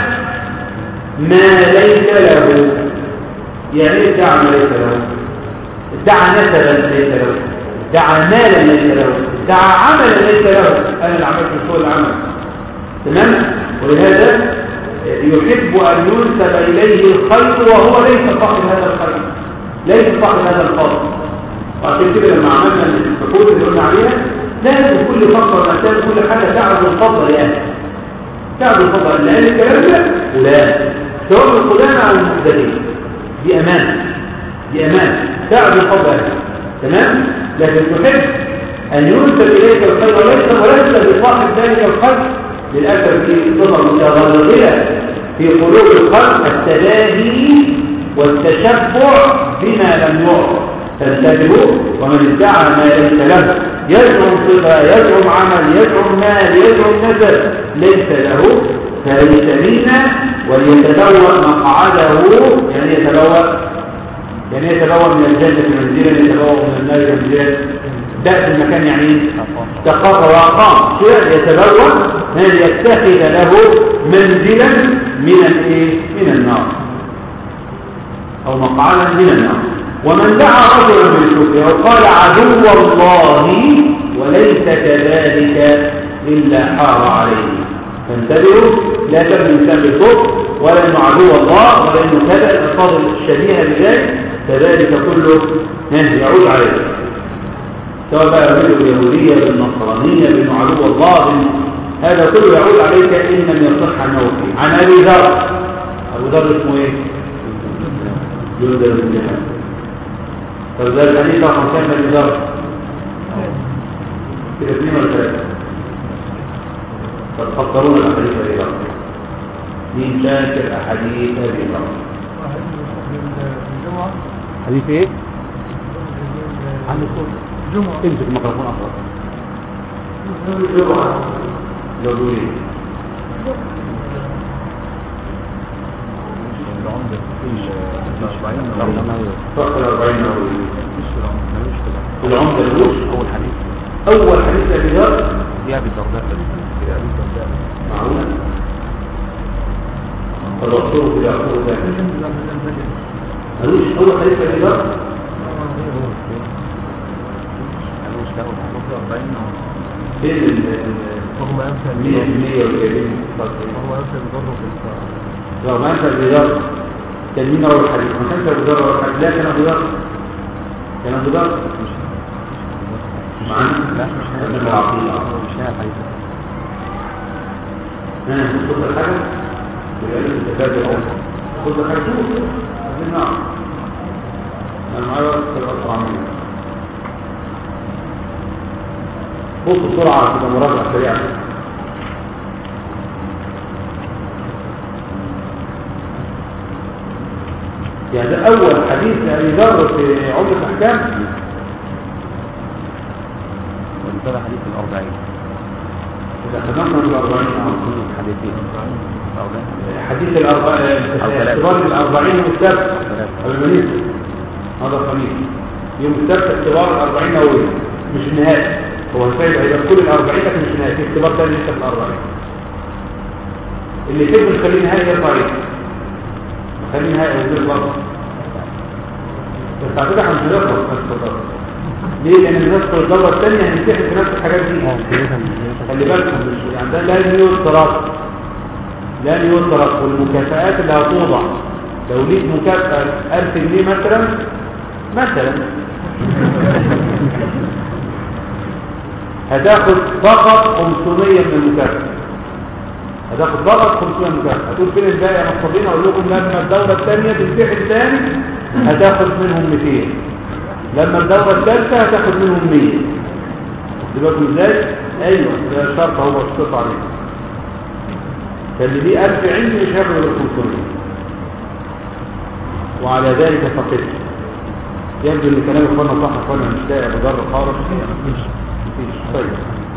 ما ليس له يعني ايه ادعى ما ليس له ادعى نسبا ليس له ادعى مالا ليس له ادعى عملا ليس له انا اللي عملت سوء العمل تمام ولهذا يحب ان ينسب اليه الخير وهو ليس صاحب هذا الخير ليس صاحب هذا الفضل وعشان كده لما عملنا الحقوق اللي قلنا عليها لازم كل فقره عشان كل حاجه تعرض الفضل يعني تعرض الفضل لان الكلام ده فلان سواء القدامى او المحدثين دي أمانة دي أمانة تعب الفضل تمام لكن تحب أن ينسب إليك الخير وليس وليس لصاحب ذلك الخير للأسف في صفة متغلغلة في قلوب الخلق التلاهي والتشبع بما لم يعطى فانتبهوا ومن ادعى ما ليس له يزعم صفة يزعم عمل يزعم مال يزعم نسب ليس له فليس منا وليتبوأ مقعده يعني يتبوأ يعني يتبوأ من الجنة منزلا يتبوأ من النار منزلا ده في المكان يعني تقر وأقام شيء يتبوأ من يتخذ له منزلا من الايه من النار أو مقعدا من النار ومن دعا رجلا بالكفر أو قال عدو الله وليس كذلك إلا حار عليه فانتبهوا لا تبني الإنسان بالكفر ولا أنه عدو الله ولا أنه كذا الألفاظ الشبيهة بذلك كذلك كله يعود عليه سواء بقى يعود باليهودية بالنصرانية بأنه عدو الله بأنه هذا كله يعود عليك إن لم يصح عنه فيه عن أبي ذر أبو ذر اسمه إيه؟ جلد بن جهاد فذلك أن يطلع كان أبي ذر كده اثنين ولا ثلاثة فتفكرون الأحاديث أبي ذر مين فاكر أحاديث أبي ذر حديث إيه؟ عن الصوت جمعة امسك الميكروفون أفضل الجمعة لو دولي فقر الأربعين نووي العمدة الوش أول حديث أول حديث أبي ذر يا أبي الدرداء يا أبي الدرداء معقولة الرسول في يعقوب ذلك ملوش أول حديث أبي ذر ملوش لا أول حديث فين ال اللهم أمثل مية في مية وكريم اللهم أمثل ضره في الساعة لو ما أنت أبي ذر كان مين أول حديث ما كانش أبي ذر أول حديث لا كان أبي ذر كان أبي ذر معانا لا مش كان هنا العقيدة مش هنا الحديث ها خد الحاجة يبقى لازم تتابع خد الحاجة شوف عايزين نعرف أنا معايا وقت الأسرع مني بص بسرعة كده مراجعة سريعة يعني ده أول حديث أبي ذر في عمدة الأحكام وانتهى حديث الأربعين إذا خدمنا في الأربعين حديثين الأربعين حديث الأربعين اختبار الأربعين يوم السبت أو الخميس هذا الخميس يوم السبت اختبار الأربعين نووي مش النهائي هو الفايدة هيبقى كل الأربعين لكن مش النهائي في اختبار تاني لسه في الأربعين اللي يحب يخليه نهائي يرفع ايده خليه نهائي ويزيد برضه بس على فكرة احنا مش هنخلص نفس الدورة ليه؟ لأن الناس في الدورة الثانية هنمتحن في نفس الحاجات دي خلي بالكم مش يعني ده لازم يقول اضطراب لن يترك والمكافآت اللي هتوضع لو ليك مكافأة 1000 جنيه مثلا مثلا هتاخد فقط 500 من المكافأة هتاخد فقط 500 من المكافأة هتقول فين الباقي يا مصطفين اقول لكم لما الدورة الثانية تنتهي تاني هتاخد منهم 200 لما الدورة الثالثة هتاخد منهم 100 دلوقتي ازاي؟ ايوه ده شرط هو اشترط عليه فاللي دي 1000 عندي مش هياخد غير 500 وعلى ذلك فقدت يبدو ان كلام اخوانا صح اخوانا مش لاقي بضر خالص مفيش مفيش طيب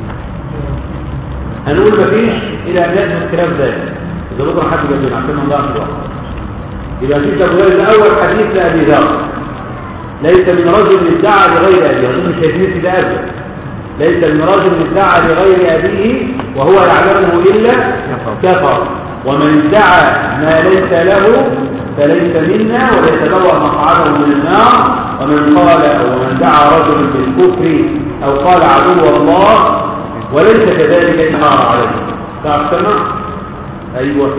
هنقول مفيش الى ان يثبت الكلام ده اذا بكره حد جاب لنا عشان ما نضيعش الوقت يبقى في تبوير الاول حديث لابي ذر ليس من رجل ادعى لغير ابيه اظن مش هيتنسي ده ابدا ليس من رجل ادعى لغير ابيه وهو يعلمه الا كفر ومن ادعى ما ليس له فليس منا وليتبوأ مقعده من النار ومن قال أو ومن دعا رجل بالكفر أو قال عدو الله وليس كذلك إنهار عليه تعرف سمع؟ أيوة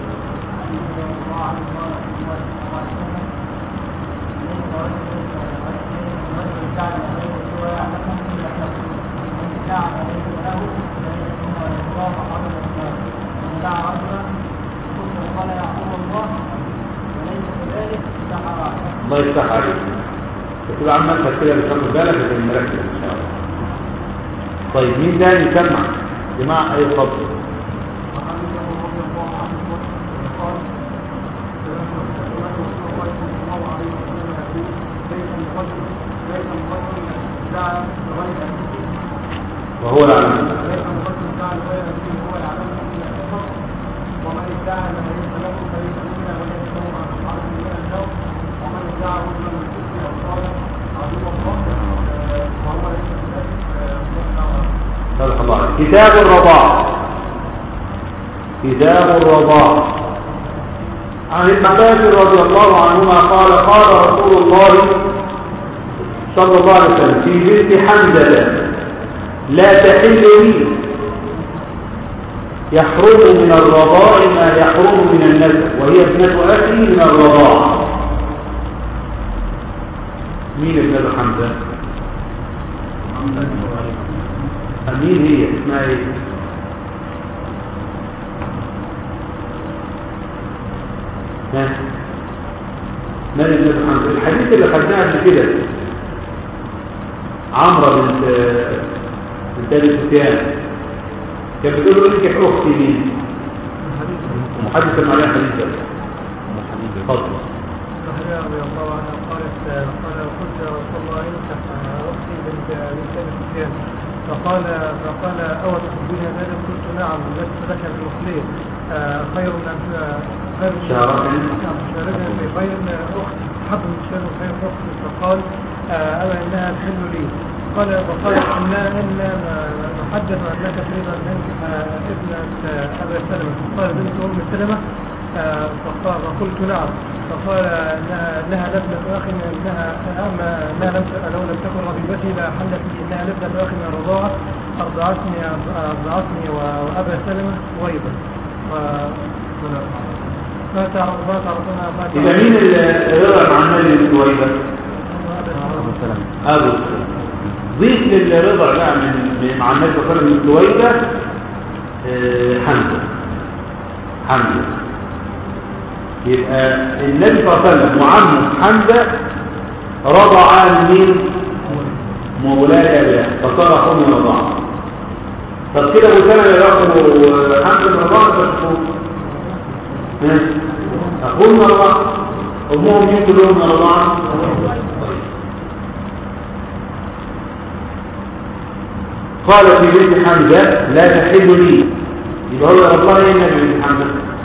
الله يفتح عليك تبقى عمال كده بتاخد بالك لكن مركز ان شاء الله طيب مين ده يسمع جماعة اي فضل وهو العلم ومن ادعى ان ليس له فليس منا وليس له ما تفعل من النوم ومن ادعى رجلا من الكفر او قال عدو الله وهو ليس كذلك صدق الله عليك. كتاب الرضاع كتاب الرضاع عن ابن عباس رضي الله عنهما قال قال رسول الله صلى الله عليه وسلم في بنت حمزة لا تحل لي يحرم من الرضاع ما يحرم من النسب وهي ابنة أخي من الرضاع مين ابنة حمزة؟ مين هي اسمها ايه؟ ها؟ من ابنة حمزة؟ الحديث اللي خدناه قبل كده عمرو بنت بنت ابي سفيان كانت بتقول له انت اختي مين؟ محدثا عليها حديث ده اتفضل صحيح رضي الله عنها قالت قال قلت يا رسول الله انت اختي بنت بنت ابي سفيان فقال فقال او تحبين ذلك قلت نعم لست لك بالاخلين خير من خير من شهرين. نعم، شهرين في خير من اخت حب من شهر خير اختي فقال آه، اما انها تحل لي قال وقال انا انا نحدث انك تريد ان تنكح ابنه ابي سلمه قال بنت ام سلمه آه، فقال فقلت نعم فقال انها انها لابنه اخ انها اما انها لم لو لم تكن ربيبتي لحلت لي انها لابنه اخ من الرضاعه ارضعتني ارضعتني و- وابا سلمه ويضا ما تعرف ما تعرفون ما يبقى مين اللي رضى عن مالي بن سويبة؟ أبو سلمة. ضيف للي رضى بقى من من عن مالي بن سويبة آه، حمزة حمزة يبقى النبي صلى الله عليه وسلم وعمه حمزة رضع عن مين؟ مولاي أباه فصار أخوه رضاعه طب كده ابو سلمة ياخدوا حمزة من رضاعه بس أقول مرة أمهم مين كلهم من الله قال في بيت حمزة لا تحل لي يبقى هو الله إلا بيت حمزة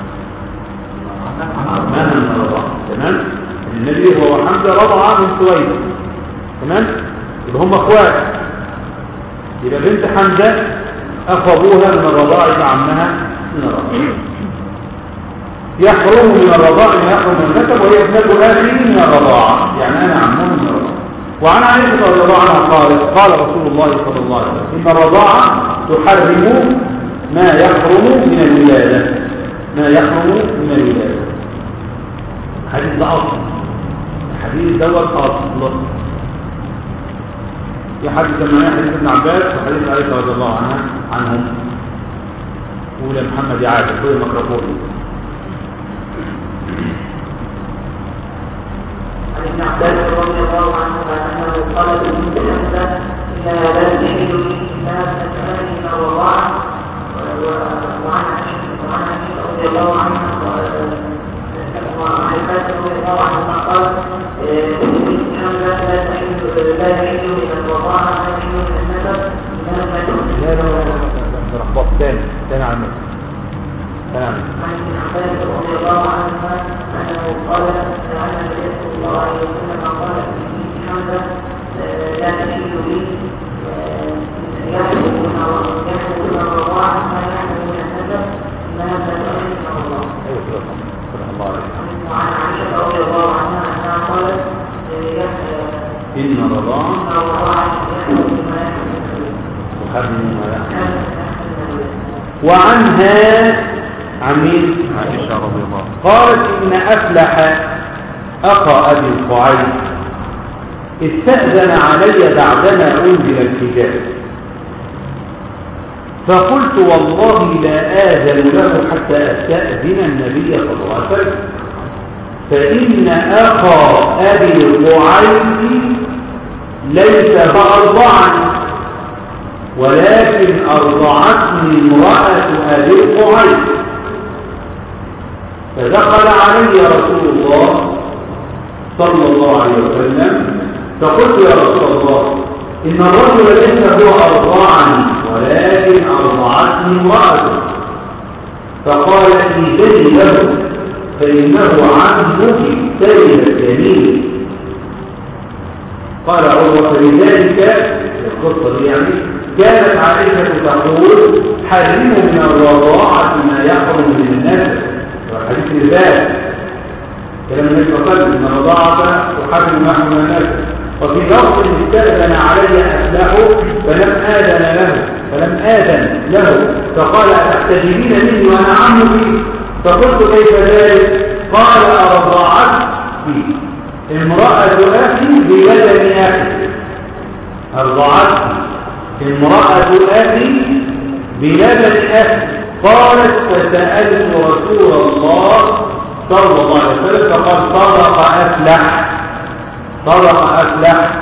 ما من رضا تمام النبي هو حمزة رضع من سويد تمام يبقى هم اخوات يبقى بنت حمزة اخو ابوها من الرضاعة عمها من الرضاعة يحرم من الرضاعة ما يحرم من النسب وهي ابنة أخي من الرضاعة يعني أنا عمه من الرضاعة وعن عائشة رضي الله عنها قالت قال رسول الله صلى الله عليه وسلم إن الرضاعة تحرم ما يحرم من الولادة ما يحرم من الولادة الحديث ده أصل الحديث دوت أصل في حديث كما حديث ابن عباس وحديث عائشة رضي الله عنها عنهم قول يا محمد يا عادل خذ الميكروفون عن ابن عباس رضي الله عنهما انه قال لبنت حمزه انها لا تحل انها تتمنى من الرضاعه وعن وعن عائشه رضي الله عنها وعن عائشه رضي الله عنها قال لبنت حمزه لا تحل لا تحل من الرضاعه لا تحل من النسب انها لا لا لا لا لا رحبط تاني تاني على المسجد تاني على المسجد عن ابن عباس رضي الله عنهما انه قال ان النبي صلى الله عليه وسلم قال لبنت حمزه لا تحل لي يحمل من يحمل من الرضاعه ما يحمل من النسب انها لا تحل من الله ايوه كده صح صدق الله عليك وعن عائشه رضي الله عنها انها قالت إن رضاعة ان الرضاعه يحمل مما يحمل من النسب وخذ منها لا كان يحمل من النسب وعنها عن مين؟ عائشة رضي الله عنها قالت إن أفلح أخا أبي القعيد استأذن علي بعدما أنزل الحجاب فقلت والله لا آذن له حتى أستأذن النبي صلى الله عليه وسلم فإن أخا أبي القعيد ليس فأرضعني ولكن أرضعتني امرأة أبي القعيد فدخل علي رسول الله صلى الله عليه وسلم فقلت يا رسول الله إن الرجل ليس هو أرضعني ولكن أرضعتني امرأته فقال إيجدي له فإنه عمك سيد الجميل قال عروة فلذلك القصة دي يعني كانت عائشة تقول حرموا من الرضاعة ما يحرم من النسب وحديث الباب كلام النبي صلى الله عليه وسلم ان الرضاعة تحرم ما يحرم من النسب وفي لفظ استأذن علي أسلحه فلم آذن له فلم آذن له فقال أتحتجبين مني وأنا عمك فقلت كيف ذلك قال أرضعتني امرأة أخي بلدن أخي أرضعتني امرأة أخي بلدن أخي قالت فسألت رسول الله صلى الله عليه وسلم فقد طلق أفلح طلق أفلح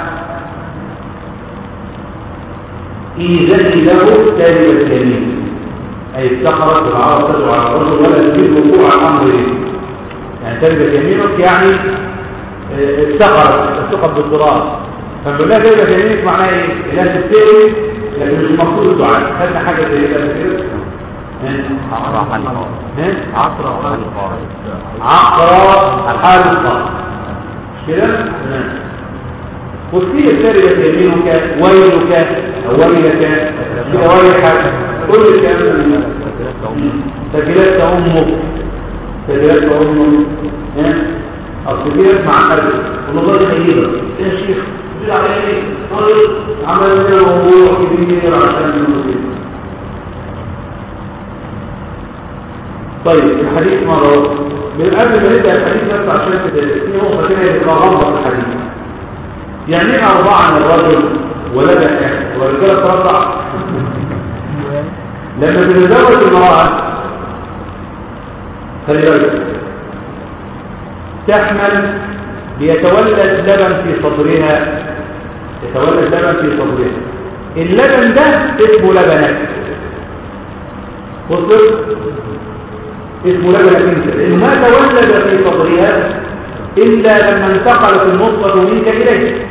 إيذني له كلمة الكريم أي افتخرت العرب تدعو على الرجل ولا تريد وقوع الأمر إيه؟ يعني تلبس يمينك يعني اه، افتخرت افتخرت بالتراث فنقول لها تلبس يمينك معناها ايه؟ لا تبتدي لكن مش المفروض الدعاء خدنا حاجة زي كده كده عقرى حلقة عقرى حلقة عقرى حلقة مش كده؟ تمام وكثير تربت يمينك ويلك ويلك كده ويلك كل الكلام ده سجلت امك سجلت امك ها اصل كده مع قلب والله ده غريبه يا شيخ بتقول على ايه طيب عمل لنا موضوع كبير عشان المسلمين طيب الحديث مرة من قبل ما نبدأ الحديث بس عشان كده في نقطة كده يبقى غلط الحديث يعني ايه أربعة من الرجل ولد أحد والرجالة ترضع لما بنزوج المرأة خلي بالك تحمل ليتولد لبن في صدرها يتولد لبن في صدرها اللبن ده اسمه لبنك وصل اسمه لبنك انت لانه ما تولد في صدرها الا لما انتقلت النطفه منك اليه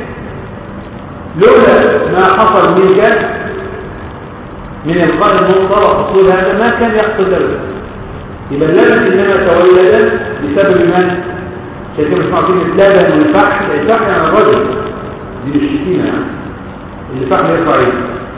لولا ما حصل منك من القاء النطفه وحصول هذا ما كان يحصل لبن يبقى اللبن انما تولد بسبب من عشان كده اسمعوا كلمه لبن والفحش الفحش يعني الرجل دي مش شتيمه يعني اللي فحم يرفع ايه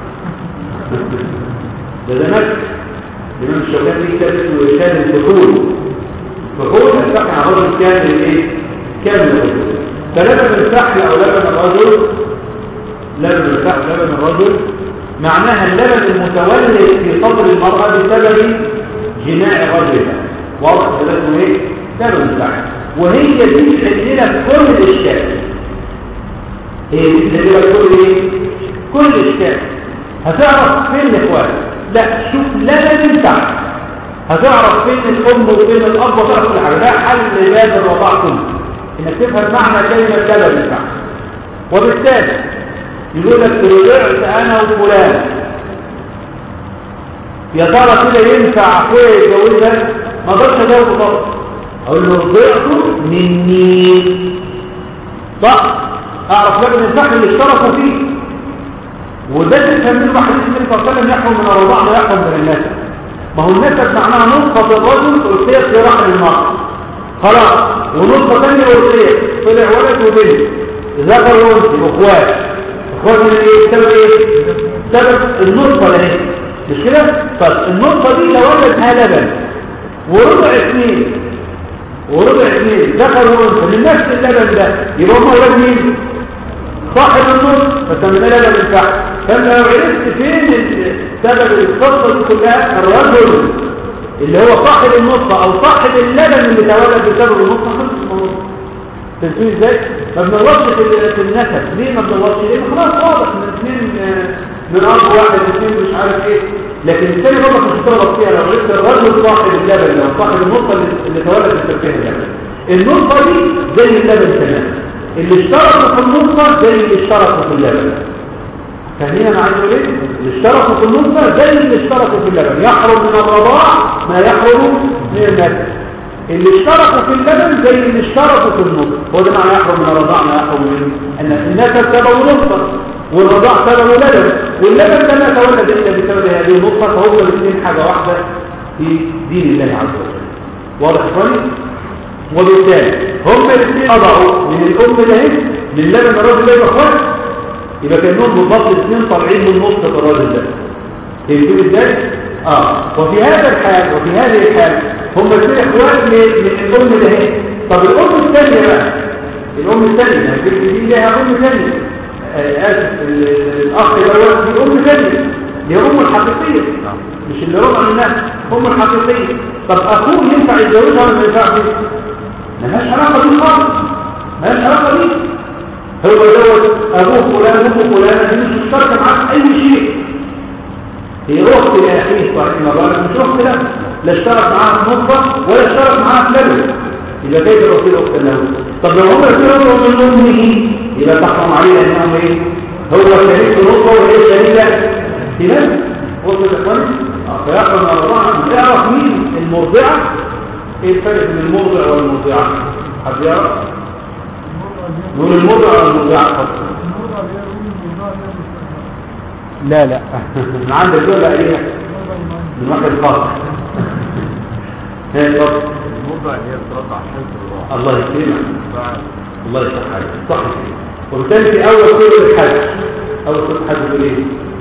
ده ده نفس الإمام الشوكاني ليه كتاب اسمه إرشاد الفحول الفحول الفحل على الرجل كامل إيه؟ كامل الرجل فلبن الفحل أو لبن الرجل لبن الفحل لبن الرجل معناها اللبن المتولد في صدر المرأة بسبب جماع رجلها واضح ده اسمه ايه لبن الفحم وهي دي تحللها كل الاشكال هي دي تحللها كل ايه كل اشكال هتعرف فين الاخوان لا شوف لبن الفحم هتعرف فين الام وفين الاب وتعرف كل حاجه ده حل باب الرضاعه كله انك تفهم معنى كلمه لبن الفحم وبالتالي يقول لك رجعت انا وفلان يا ترى كده ينفع اخويا يتجوزها ما اقدرش اجاوب خالص اقول له رضعت مني صح اعرف لبن الفحم اللي اشتركوا فيه وده تفهم منه حديث النبي صلى الله عليه وسلم يحكم من الرضاع لا يحكم من النسب ما هو النسب معناها نطفه الرجل تلقيت في رحم المرأة خلاص ونطفه ثانيه قلت طلع ولد وبنت ذكر وانثى اخوات اخوات من ايه سبب ايه سبب النطفه ده مش كده طب النطفه دي لو ولدها لبن وربع اثنين وربع اثنين ذكر وانثى من نفس اللبن ده يبقى هم اولاد مين صاحب النص فسميناه لبن الفحم فانت لو عرفت فين سبب القصه دي كلها الرجل اللي هو صاحب النطفه او صاحب اللبن اللي تولد بسبب النطفه خلص الموضوع تنسوي ازاي ما بنغلطش في في النسب ليه ما بنغلطش ليه خلاص واضح من اثنين من ارض واحد اثنين مش عارف ايه لكن الثاني برضه مش هتغلط فيها لو عرفت الرجل صاحب اللبن او صاحب النطفه اللي اللي تولد بسبب اللبن النطفه دي زي اللبن تماما اللي اشتركوا في النطفه زي اللي اشتركوا في اللبن فاهمين انا عايز اقول ايه اللي اشتركوا في النطفه زي اللي اشتركوا في اللبن يحرم من الرضاع ما يحرم من النسب اللي اشتركوا في اللبن زي اللي اشتركوا في النطفه هو ده معنى يحرم من الرضاع ما يحرم من ان النسب سبب نطفه والرضاع سبب لبن واللبن ده ما تولد الا بسبب هذه النطفه فهو الاثنين حاجه واحده في دين الله عز وجل واضح يا اخواني وبالتالي هم الاثنين قضعوا من الام ده من لبن الراجل ده اخوات يبقى كانهم بالضبط الاثنين طالعين من نطفه الراجل ده فهمتوا ازاي اه وفي هذا الحال وفي هذه الحال هم الاثنين اخوات من من الام ده طب الام الثانيه بقى الام الثانيه البنت دي لها ام ثانيه آه، اسف ال- الاخ دوت دي ام ثانيه دي ام الحقيقيه مش اللي ربع منها ام الحقيقيه طب اخوه ينفع يتجوزها ولا ما ينفعش ملهاش علاقه بيه خالص ملهاش علاقه بيه هو دوت ابوه فلان امه فلانه دي مش مشتركه معاه في اي شيء هي اخت لاخيه صحيح ما بالك مش اخت لا لا اشترك معاها في نطفه ولا اشترك معاها في لبن يبقى كيف الرسول اخت له طب لو هم اشتركوا من امه يبقى تحكم عليه انهم ايه هو شريك في نطفه وهي شريكه في لبن وصلت يا اخواني اه فيحكم على الله تعرف مين المرضعه ايه الفرق بين المرضع والمرضعه حد يعرف نقول المرضع والمرضعه لا لا من عند الدول ايه من واحد خاص هي خاص الموضع اللي هي بترضع عشان ترضع الله يسلمك الله يفتح عليك صح كده وبالتالي في اول سوره الحج اول سوره الحج بيقول ايه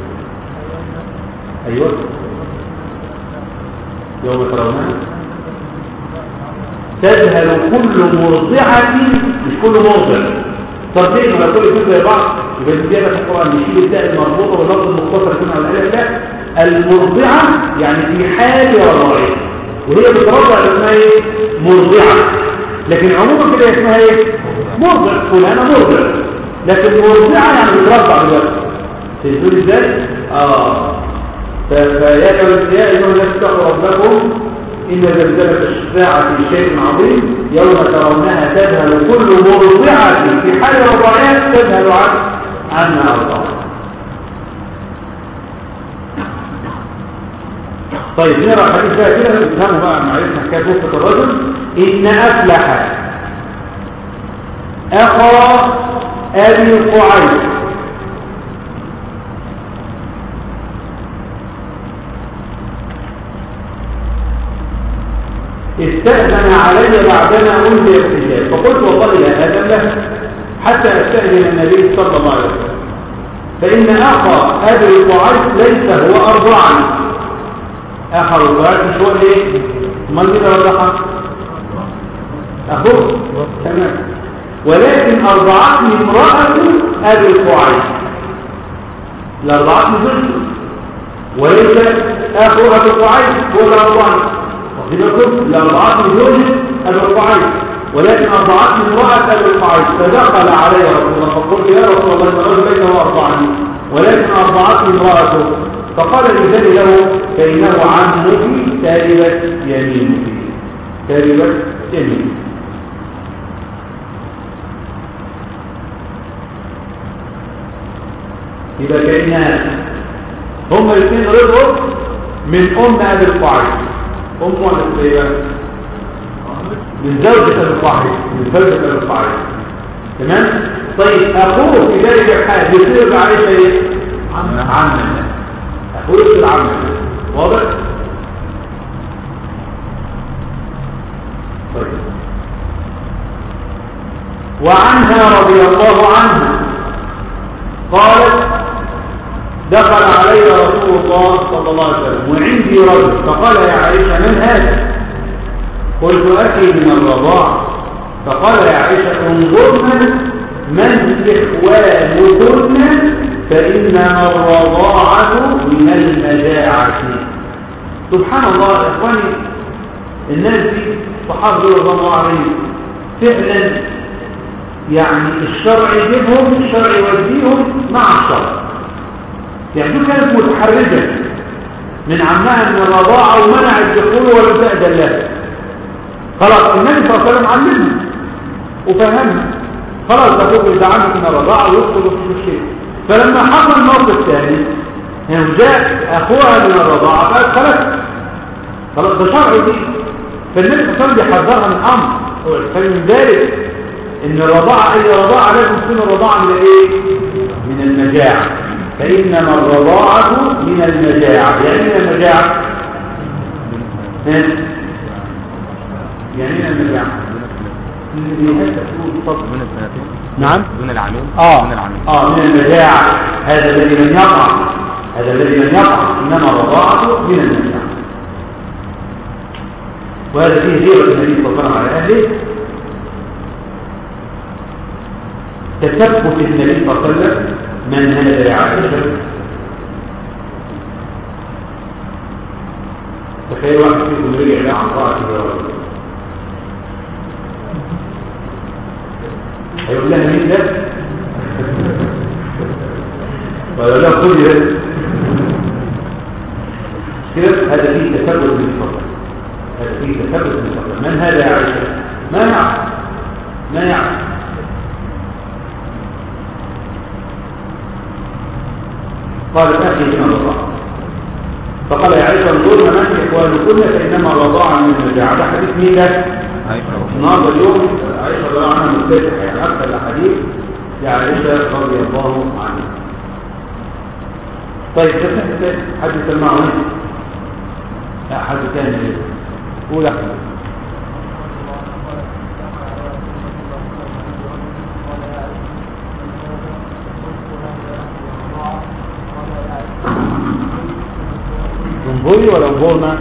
ايوه يوم ترونها تذهل كل مرضعة مش كل مرضع طب ليه ما كل دول زي بعض يبقى دي زياده في القران نشيل التاء المربوطه واللفظ المختصر يكون على الالف لا المرضعه يعني في حال رضاعها وهي بترضع اسمها ايه مرضعه لكن عموما كده اسمها ايه مرضع فلانه مرضع لكن مرضعه يعني بترضع دلوقتي تقول ازاي اه ف- فيا يا ايها الناس اتقوا ربكم إن زلزلة الساعة شيء عظيم يوم ترونها تذهل كل مرضعة في حال رضاعها تذهل عن عنها أرضاها طيب نرى حديث بقى كده نفهمه بقى معرفة حكاية قصة الرجل إن أفلح أخا أبي قعيد استأذن علي بعدما أنزل الحجاب فقلت والله لا آذن له حتى أستأذن النبي صلى الله عليه وسلم فإن أخا أبي قعيد ليس هو أرضعني أخا أبي قعيد مش هو إيه؟ من كده وضحها؟ أخوه تمام ولكن أرضعتني امرأة أبي قعيد لأرضعتني زوجته وليس أخو أبي قعيد هو اللي أرضعني واخدين بالكم لأربعات مليون الرقعين ولكن أربعات من امرأة الرقعين فدخل علي رسول الله فقلت يا رسول الله إن الرجل بينه وأربعني ولكن أربعات امرأته فقال الإنسان له فإنه عمك تاربت يمينك تاربت يمينك يبقى كأنها هما الاثنين رضوا من أم أبي القعيد أم ولا إيه من زوجة أبي القعيد من زوجة أبي القعيد تمام طيب أخوه في ذلك الحال يصير عليه إيه عم أخوه يصير عم واضح طيب وعنها رضي الله عنها قالت دخل علي رسول الله صلى الله عليه وسلم وعندي رجل فقال يا عائشة من هذا قلت أخي من الرضاع فقال يا عائشة انظرنا من إخوانكن فإنما الرضاعة من المجاعة سبحان الله يا إخواني الناس دي صحابة رضي الله عليهم فعلا يعني الشرع يجيبهم الشرع يوديهم مع الشرع يعني دي كانت متحرجة من عمها من الرضاعة ومنع الدخول ولم تأذن لها خلاص النبي صلى الله عليه وسلم علمنا وفهمنا خلاص ده فوق إذا عمك من الرضاعة ويدخل في الشيء فلما حصل الموقف الثاني يعني جاء أخوها من الرضاعة فأدخلت خلاص ده شرع دي فالنبي صلى الله عليه وسلم بيحذرها من أمر فمن ذلك ان الرضاعة اي رضاعة لازم تكون الرضاعة من ايه من المجاعة فانما الرضاعة من المجاعة يعني من المجاعة يعني من المجاعة دون السنتين نعم دون العامين اه دون العامين اه من المجاعة هذا الذي لم يقع هذا الذي لم يقع انما الرضاعة من المجاعة وهذا فيه غيرة النبي صلى الله عليه وسلم على اهله تثبت النبي صلى الله عليه وسلم من هذا يا عائشة تخيل واحد فيكم رجع لا عن طاعته يا رب هيقول لها مين ده؟ ولا لا خذ ده كده هذا فيه تثبت من الفضل هذا فيه تثبت من الفضل من هذا يا عائشة؟ ما يعرف ما يعرف قال أخي من الرضاعة فقال يا عائشة انظرنا من إخوانكن فإنما الرضاعة من المجاعة ده حديث مين ده؟ النهارده اليوم عائشة رضي الله عنها مفتتحة يعني أكثر الأحاديث لعائشة رضي الله عنها طيب ده حد سمعه لا حد ثاني قول أحمد انظري ولا انظرنا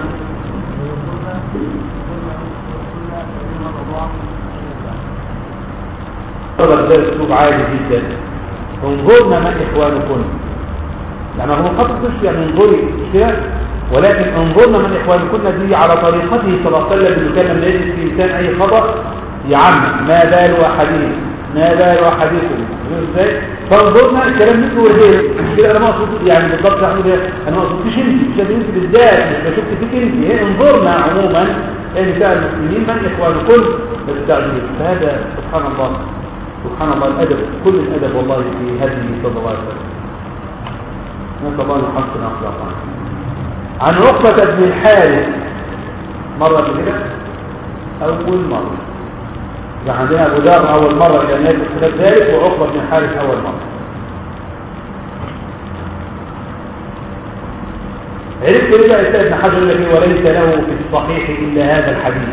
طبعا ده اسلوب عادي جدا انظرنا من اخوانكم يعني هو خط مش يعني انظري كده ولكن انظرنا من اخوانكم دي على طريقته صلى الله عليه وسلم انه كان لما يجد في انسان اي خطا يعمم ما بال احدهم ما بال احدكم ازاي فانظرنا الكلام مثله وهي كده انا ما اقصد يعني بالضبط احمد انا ما اقصدش انت مش انت بالذات مش بشوف فيك انت هي انظرنا عموما نساء المسلمين من اخوانكم بالتعليم فهذا سبحان الله سبحان الله الادب كل الادب والله في هذه صلى الله عليه وسلم نسال الله ان يحسن اخلاقنا عن عقبه بن الحارث مره كده اول مره يعني عندنا ابو ذر اول مره كان يدرس خلاف ذلك وعقبه بن الحارث اول مره عرفت ليه بقى ابن حجر الذي وليس له في الصحيح الا هذا الحديث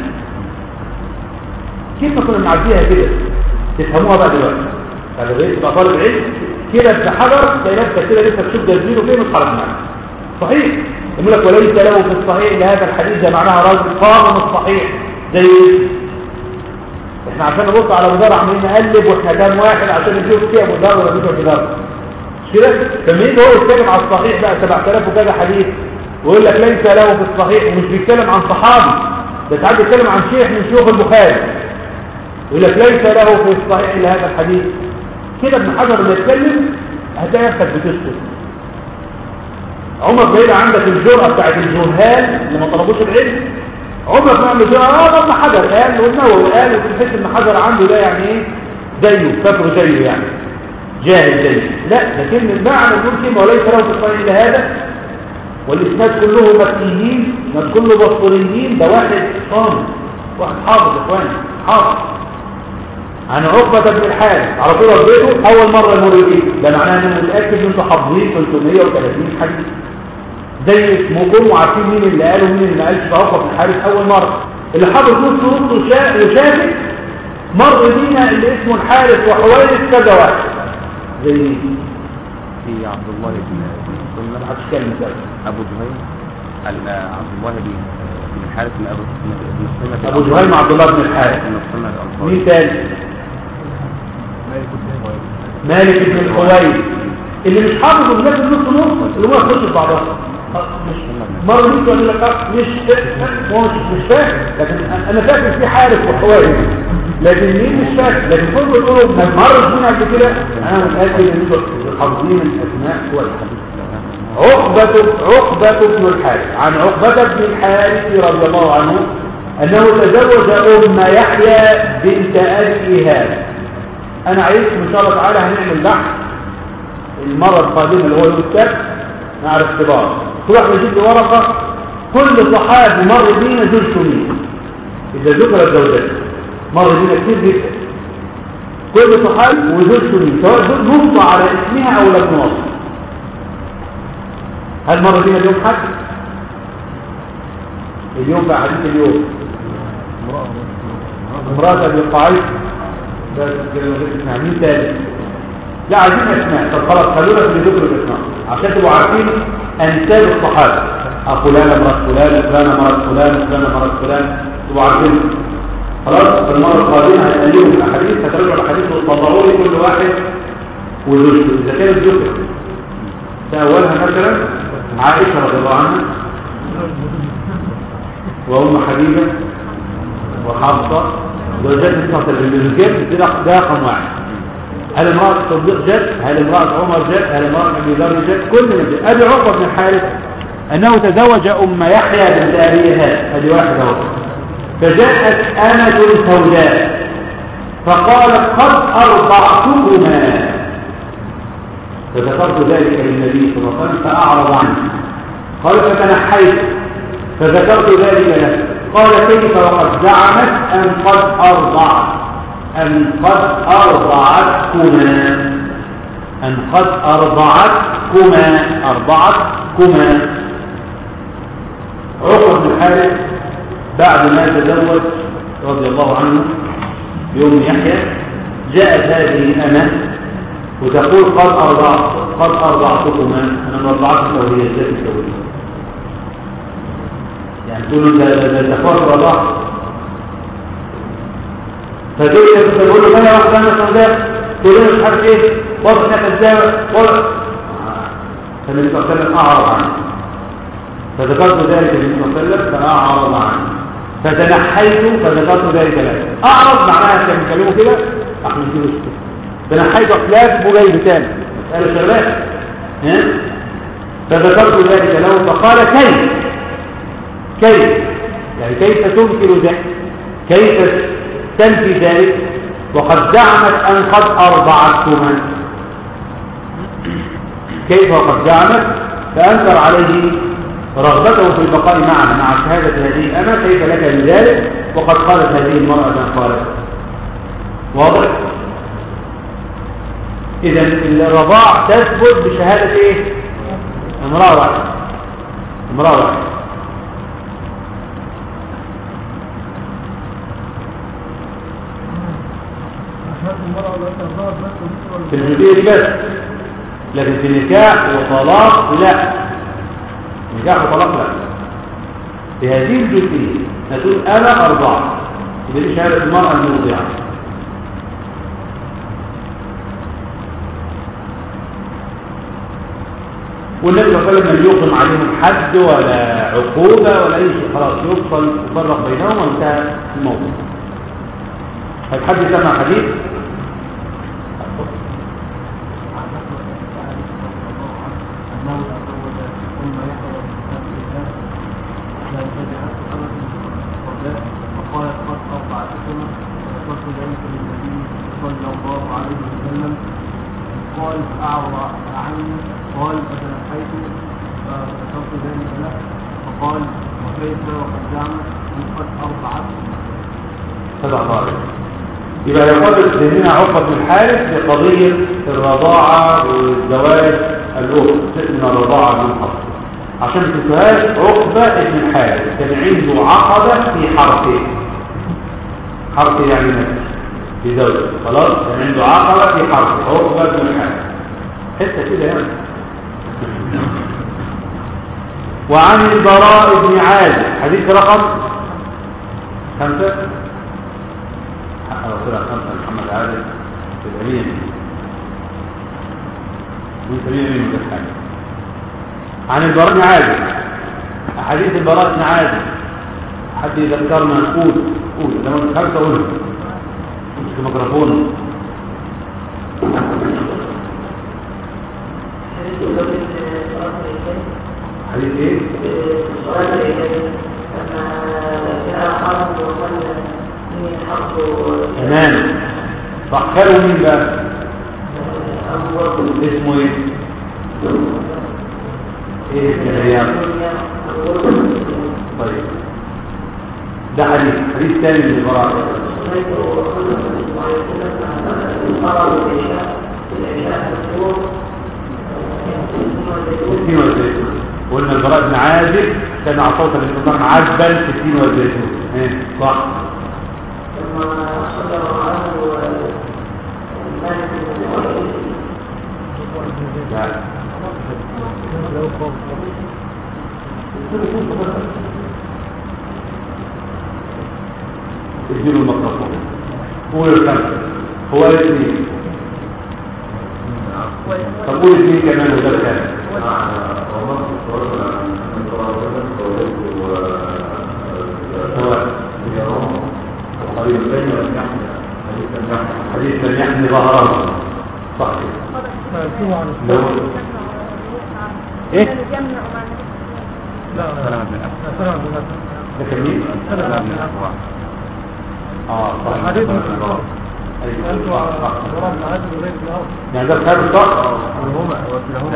كيف كنا نعديها كده تفهموها بقى دلوقتي يعني بقيت تبقى طالب علم كده ابن حجر تلاقي نفسك كده لسه تشوف جزيره فين وتخرج معاك صحيح يقول لك وليس له في الصحيح الا هذا الحديث ده معناها راجل قام الصحيح زي احنا عشان نبص على ابو ذر عمالين نقلب واحنا كام واحد عشان نشوف فيه ابو ذر ولا مش ابو ذر مش كده لما يجي هو يتكلم على الصحيح بقى 7000 وكذا حديث ويقول لك ليس له في الصحيح ومش بيتكلم عن صحابي ده ساعات بيتكلم عن شيخ من شيوخ البخاري يقول لك ليس له في الصحيح الا هذا الحديث كده ابن حجر لما يتكلم هتلاقي نفسك بتسكت عمر بعيد عندك الجرأة بتاعت الجهال اللي ما طلبوش العلم عمر بن عبد الجرأة اه ده ابن حجر قال والنووي قال وتحس ان حجر عنده ده يعني ايه زيه فاكره زيه يعني جاهل زيه لا لكن المعنى الممكن وليس له في الصحيح الا هذا والاسناد كله مكيين الاسناد كله بصريين ده واحد صامت واحد حافظ يا اخواني حافظ عن عقبة بن الحارث على طول رديته أول مرة يمر بيه ده معناه أنا متأكد إن أنتوا حافظين 330 حديث زي اسمكم وعارفين مين اللي قال ومين اللي ما قالش في عقبة بن الحارث أول مرة اللي حافظ نص نص وشا- وشافك مر بينا اللي اسمه الحارث وحوالي كذا واحد زي مين؟ في عبد الله بن بن ما سلمة حدش كلمة كده أبو جهيم ال- عبد الله بن بن الحارث بن أبو بن سلمة أبو جهيم عبد الله بن الحارث بن سلمة الأنصاري مين تاني؟ مالك بن الحويرث اللي مش حافظ الناس النص نص اللي هو يخش في بعضها آه، مش مرة دي تقول لك آه، مش هو مش مش فاهم لكن أنا- انا فاكر في حارس وحوارث لكن مين مش فاكر لكن كل بتقولوا ما مرش بينا قبل كده انا متاكد ان انتوا حافظين الاسماء كويس عقبة عقبة بن الحارث عن عقبة بن الحارث رضي الله عنه أنه تزوج أم يحيى بنت أبي إيهاب أنا عايزكم إن شاء الله تعالى هنعمل بحث المرة القادمة اللي هو الكتاب مع الاختبار كل واحد يجيب لي ورقة كل صحابي مر بينا زوجته مين إذا ذكرت زوجته مر بينا كتير جدا كل صحابي وزوجته مين سواء زوج نص على اسمها أو لم نص هل مر بينا اليوم حد اليوم بقى حديث اليوم امرأة ابن قعيد بس كده من غير اسمها مين تاني لا عايزين اسماء طب خلاص خلونا في ذكر الاسماء عشان تبقوا عارفين انساب الصحابه آه، فلانه مرات فلان فلانه مرات فلان فلانه مرات فلان تبقوا عارفين خلاص في المره القادمه هنقلبهم الاحاديث هترجعوا الاحاديث وتطلعوا لي كل واحد وزوجته اذا كانت ذكر فاولها مثلا عائشه رضي الله عنها وام حبيبه وحفصه زوجات النبي صلى الجد ده رقم واحد هل امرأة الصديق جد هل امرأة عمر جد هل امرأة ابي ذر جد كل من جد ابي عقبة بن الحارث انه تزوج ام يحيى بنت ابي ايهاب ادي واحد اهو فجاءت امة سوداء فقالت قد ارضعتكما فذكرت ذلك للنبي صلى الله عليه وسلم فاعرض عنه قال فتنحيت فذكرت ذلك له قال كيف وقد زعمت ان قد ارضعت أن قد أرضعتكما أن قد أرضعتكما أرضعتكما عقر بن الحارث بعد ما تزوج رضي الله عنه بأم يحيى جاءت هذه أنا وتقول قد أرضعت قد أرضعتكما أنا رضعتك وهي ذات التوحيد يعني تقول ده ده ده تفرق الله فدول بتقول له انا واحد انا سوداء تقول له مش عارف ايه واضح انها كذابه واضح فالنبي صلى الله عليه وسلم اعرض عنه فذكرت ذلك للنبي صلى الله عليه وسلم فاعرض عنه فتنحيت فذكرت ذلك له اعرض معناها كان بيكلمه كده احنا نجيبه تنحيت اخلاف مجايب تاني مساله شغلات ها فذكرت ذلك له فقال كيف كيف يعني كيف تنكر ذلك كيف تنفي ذلك وقد زعمت أن قد أرضعتكما كيف وقد زعمت فأنكر عليه رغبته في البقاء معنا مع شهادة هذه الأمة كيف لك من ذلك وقد قالت هذه المرأة ما قالت واضح إذا الرضاع تثبت بشهادة إيه امرأة واحدة امرأة واحدة في الجزئية دي بس لكن في النكاح وطلاق لا نكاح وطلاق لا في هذه الجزئية نقول أنا أرضع إذا دي شهادة المرأة الموضعة والنبي صلى الله عليه وسلم لم يقم عليهم حد ولا عقوبة ولا أي شيء خلاص يفصل يفرق بينهم وانتهى الموضوع هل حد سمع حديث؟ فقالت قد أربعة سنة وذكرت ذلك للنبي صلى الله عليه وسلم قال فأعرض عني قال فتنحيت فذكرت ذلك له فقال وكيف وقد زعمت أن قد أربعت سبع ضارب يبقى يقول سيدنا عقبة بن الحارث في قضية الرضاعة والزواج الأخت من الرضاعة من الحرف عشان تسهل عقبة بن الحارث كان عنده عقبة في حرفه حرف يعني نفس في زوجه خلاص كان عنده عقبة في حرفه عقبة بن الحارث حتة كده يعني وعن البراء بن عازب حديث رقم خمسة حق رسول الله خمسة محمد عادل في الأمين من سبيل مين مدخل عن البراء بن عازب حديث البراء بن عازب حد يذكرنا قول قول لما دخلت قول مش الميكروفون حديث ايه؟ تمام صح كانوا مين بقى؟ اسمه ايه؟ ايه اسم الرياض؟ طيب ده حديث حديث ثاني من البراء التين والزيتون قلنا البراء بن عازب كان عصوت الاستقام عذبا في التين والزيتون ايه صح لا اديله الميكروفون قول الخمسة هو الاثنين طب قول الاثنين كمان وده الثاني حديث من يحمي ظهران صح لو ايه سلام بن الأكوع ده كان مين سلام بن الأكوع اه صح حديث من أيوة. أنتوا ورب عادل وبيت الأرض يعني ده الخامس صح وهما وكلاهما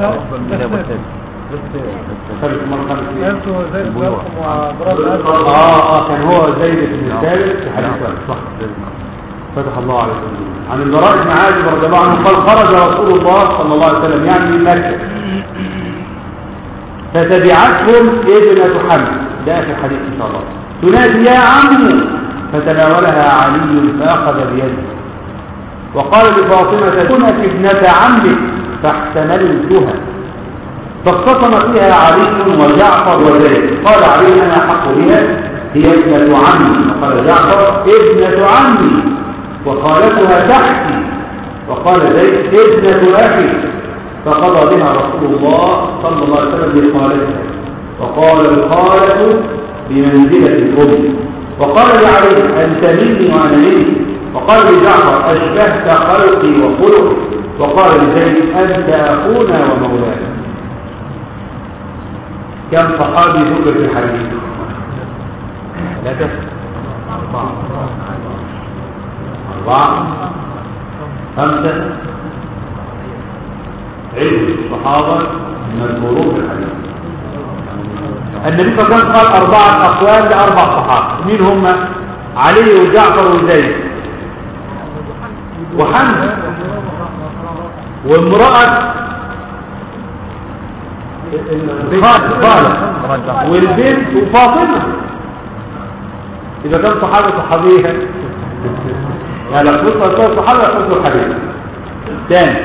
الخامس المرة الخامس إيه؟ أنتوا زي البلوغ. البلوغ وضرب عادل اه اه كان هو زيد بن الثالث في حديث واحد. صح فتح الله عليه عن البراء بن عازب رضي الله عنه قال خرج رسول الله صلى الله عليه وسلم يعني من مكة فتبعتهم ابنة حمد ده آخر حديث إن شاء الله تنادي يا عم فتناولها علي فأخذ بيده وقال لفاطمة كنت ابنة عمك فاحتملتها فاختصم فيها علي وجعفر وزيد قال علي أنا أحق بها هي ابنة عمي وقال جعفر ابنة عمي وقالتها تحتي وقال زيد ابنة أخي فقضى بها رسول الله صلى الله عليه وسلم بخالتها وقال الخالة بمنزلة الأم وقال لعلي أنت مني وأنا مني وقال لجعفر أشبهت خلقي وخلقي وقال لزيد أنت أخونا ومولانا كم صحابي ذكر في الحديث ثلاثة أربعة أربعة خمسة عدة الصحابة المذكورون في الحديث النبي صلى الله عليه وسلم قال أربعة أقوال لأربع صحابة مين هم؟ علي وجعفر وزيد وحمزة وامرأة خالد والبنت وفاطمة إذا كان صحابة صحابية يعني لو قلت الصحابة يقول الحديث ثاني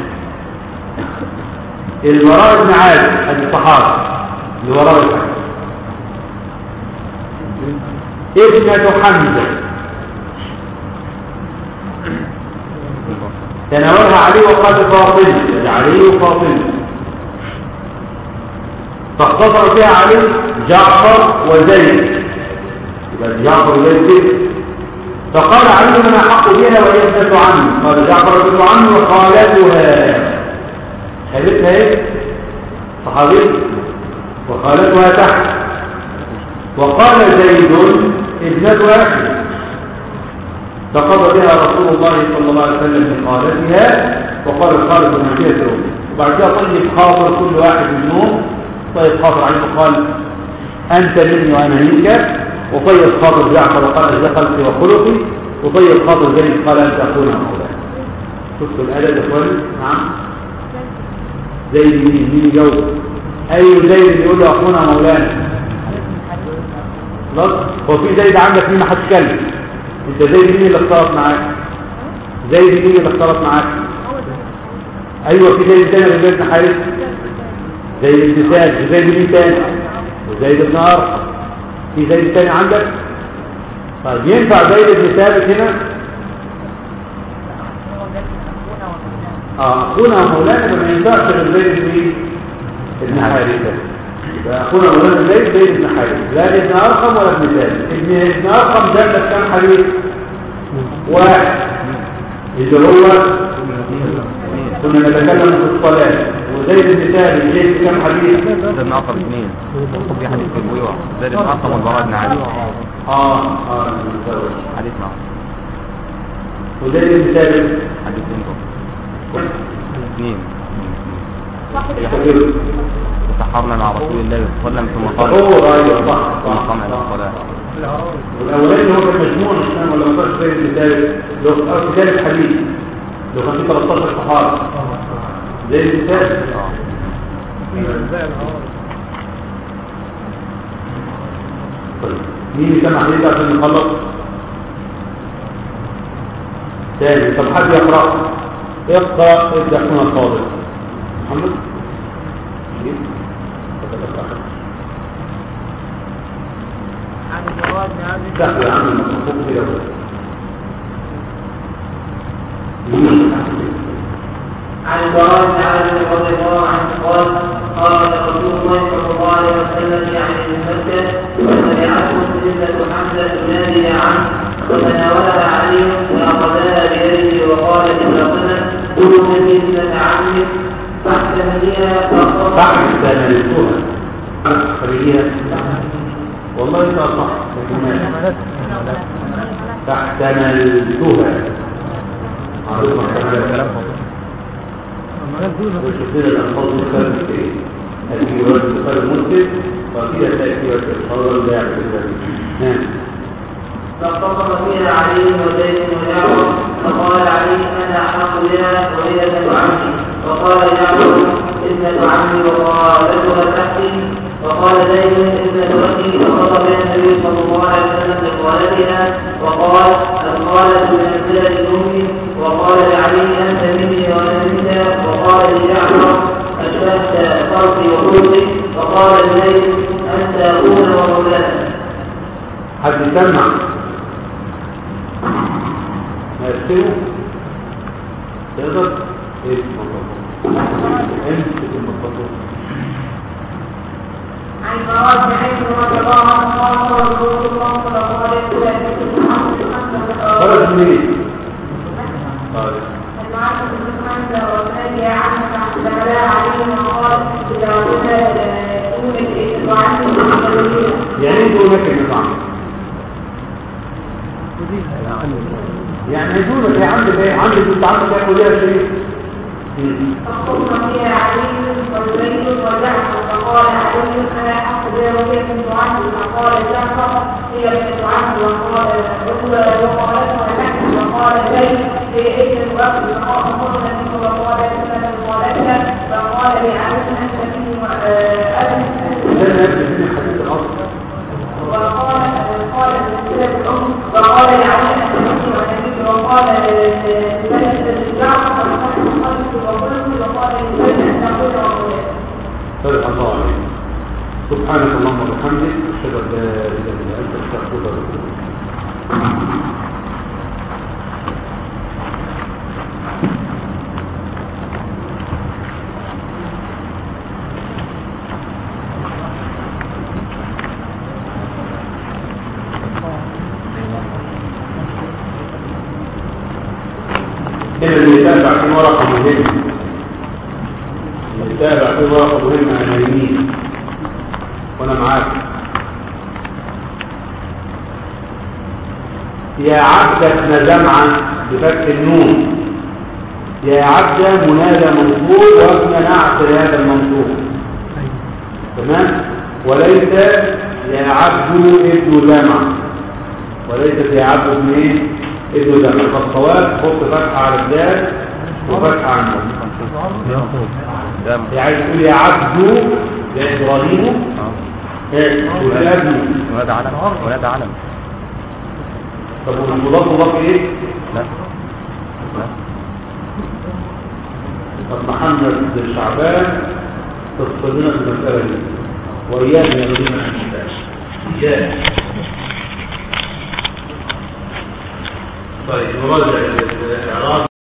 البراء بن عازب الصحابة اللي وراه الحديث ابنة حمزة تناولها علي وقال فاطمة علي وفاطمة فاختصر فيها علي جعفر وزيد يبقى جعفر وزيد كده فقال علي من احق بها وهي ابنه عمي قال جعفر ابنه عمي وخالتها خالتها ايه صحابي وخالتها تحت وقال زيد ابنة أخي فقضى بها رسول الله صلى الله عليه وسلم من خالتها وقال خالد من فيها الأم وبعد كده طيب خاطر كل واحد منهم طيب خاطر عليه قال أنت مني وأنا منك وطيب خاطر جعفر وقال أجل خلقي وخلقي وطيب خاطر زيد قال أنت أخونا مولانا شفتوا الأدب يا إخواني نعم زيد مين مين يجاوب أي زيد يقول له أخونا مولانا خلاص هو في زيد عندك مين ما حدش كلم انت زيد مين اللي اختلط معاك زيد مين اللي اختلط معاك ايوه في زيد تاني غير زيد بن حارث زيد بن سعد وزيد مين تاني وزيد بن ارقم في زيد تاني عندك طيب ينفع زيد بن ثابت هنا اه اخونا مولانا ما ينفعش غير زيد بن مين؟ ابن حارثه فأخونا مولانا زيد زيد بن حارث لا ابن أرقم ولا ابن ثابت ابن ابن أرقم ده بس كام حديث واحد اللي هو كنا نتكلم في الصلاة وزيد بن ثابت زيد كام حديث زيد بن أرقم اثنين في حديث في البيوع زيد بن أرقم والبراء بن علي اه اه حديث معه وزيد بن ثابت حديثين دول اثنين كبير تسحرنا مع رسول الله صلى الله عليه وسلم ثم قال هو ايوه صح ثم صح قام الى صح. الصلاه والاولاني هو كان مجموع الاسلام ولا ما كانش زيد بن ثابت لو في ثالث حديث لو كان في 13 صحابي زيد بن ثابت طيب مين سمع حديث عشان نخلص تاني طب حد يقرأ اقرأ ابدأ هنا الفاضل محمد جيب. عن الجواب بن عازم دخل يا عم المفروض كده عن البراء بن عازب رضي الله عنه قال قال رسول الله صلى الله عليه وسلم يعني من مكه فسمعته سلمه حمزه تنادي يا عم وتناولها علي فاخذها بيده وقال لفاطمه كلوا من ابنه عمك فاحتمليها بعد استعملتوها خليها والله انت صح فاحتملتها عرفنا الكلام وشكرا الألفاظ مختلفة في ايه؟ هذه رواية البخاري ومسلم وفيها تأتي والتحرر لا يعرف ذلك فاختصم فيها علي وزيد وجعفر فقال علي انا احق بها وهي ابنه عمي وقال جعفر ابنه عمي وخالتها تحتي وقال زيد ابنه اخي فخطب بها النبي صلى الله عليه وسلم بخالتها وقال الخالة بمنزلة الام وقال لعلي انت مني وانا منك وقال لجعفر اشبهت فرقي وخلقي وقال لزيد انت اخونا ومولانا حد يسمع ما يكتبه تقدر ايه امسك المطلوب عن براء بن عازم رضي الله عنه قال رسول الله صلى الله عليه وسلم خرج منين طيب المعاشر بن حمزه وسال يا عم فاحتملا علينا وقال اذا كنا يونس وعنه يعني انت هناك النظام يعني يقول يا عم ايه عندك انت عندك يا وليه شريف فقلنا فيها علي وزيد وجعفر فقال علي انا احق بها كنت عنه فقال جعفر هي كنت عنه وقال رجل وقالت ونحن وقال زيد في ابن الوقت فقال قلنا منه وقال ابنة قالتها فقال لعلي انت مني ابن ده نفس الحديث الاصل وقال قال سلسلة الأم وقال لعلي أن تمشي ونبي وقال لبنت جعفر ونحن خلف وقلت وقال لبنت أن تقول وقلت صدق الله عليك سبحانك اللهم وبحمدك اشهد ان لا اله الا انت استغفرك واتوب اليك هنا اللي يتابع في ورقة مهمة اللي يتابع في ورقة مهمة أنا يمين وأنا معاك يا عبد ابن جمعة بفتح النون يا عبد منادى منصوب وابن نعت لهذا المنصوب تمام وليس يا عبد ابن جمعة وليس يا عبد ابن ايه ابن جمعة فالصواب حط فتحة على الدال وفتحة على النون ده يعني تقول يا عبد يا ابراهيم ايه ولاد ولاد علم ولاد علم طب والمضاف مضاف ايه لا لا طب محمد بن شعبان تفصل لنا في المسألة دي وإياك يا الذين عن الكتاب إياك طيب نراجع الإعراب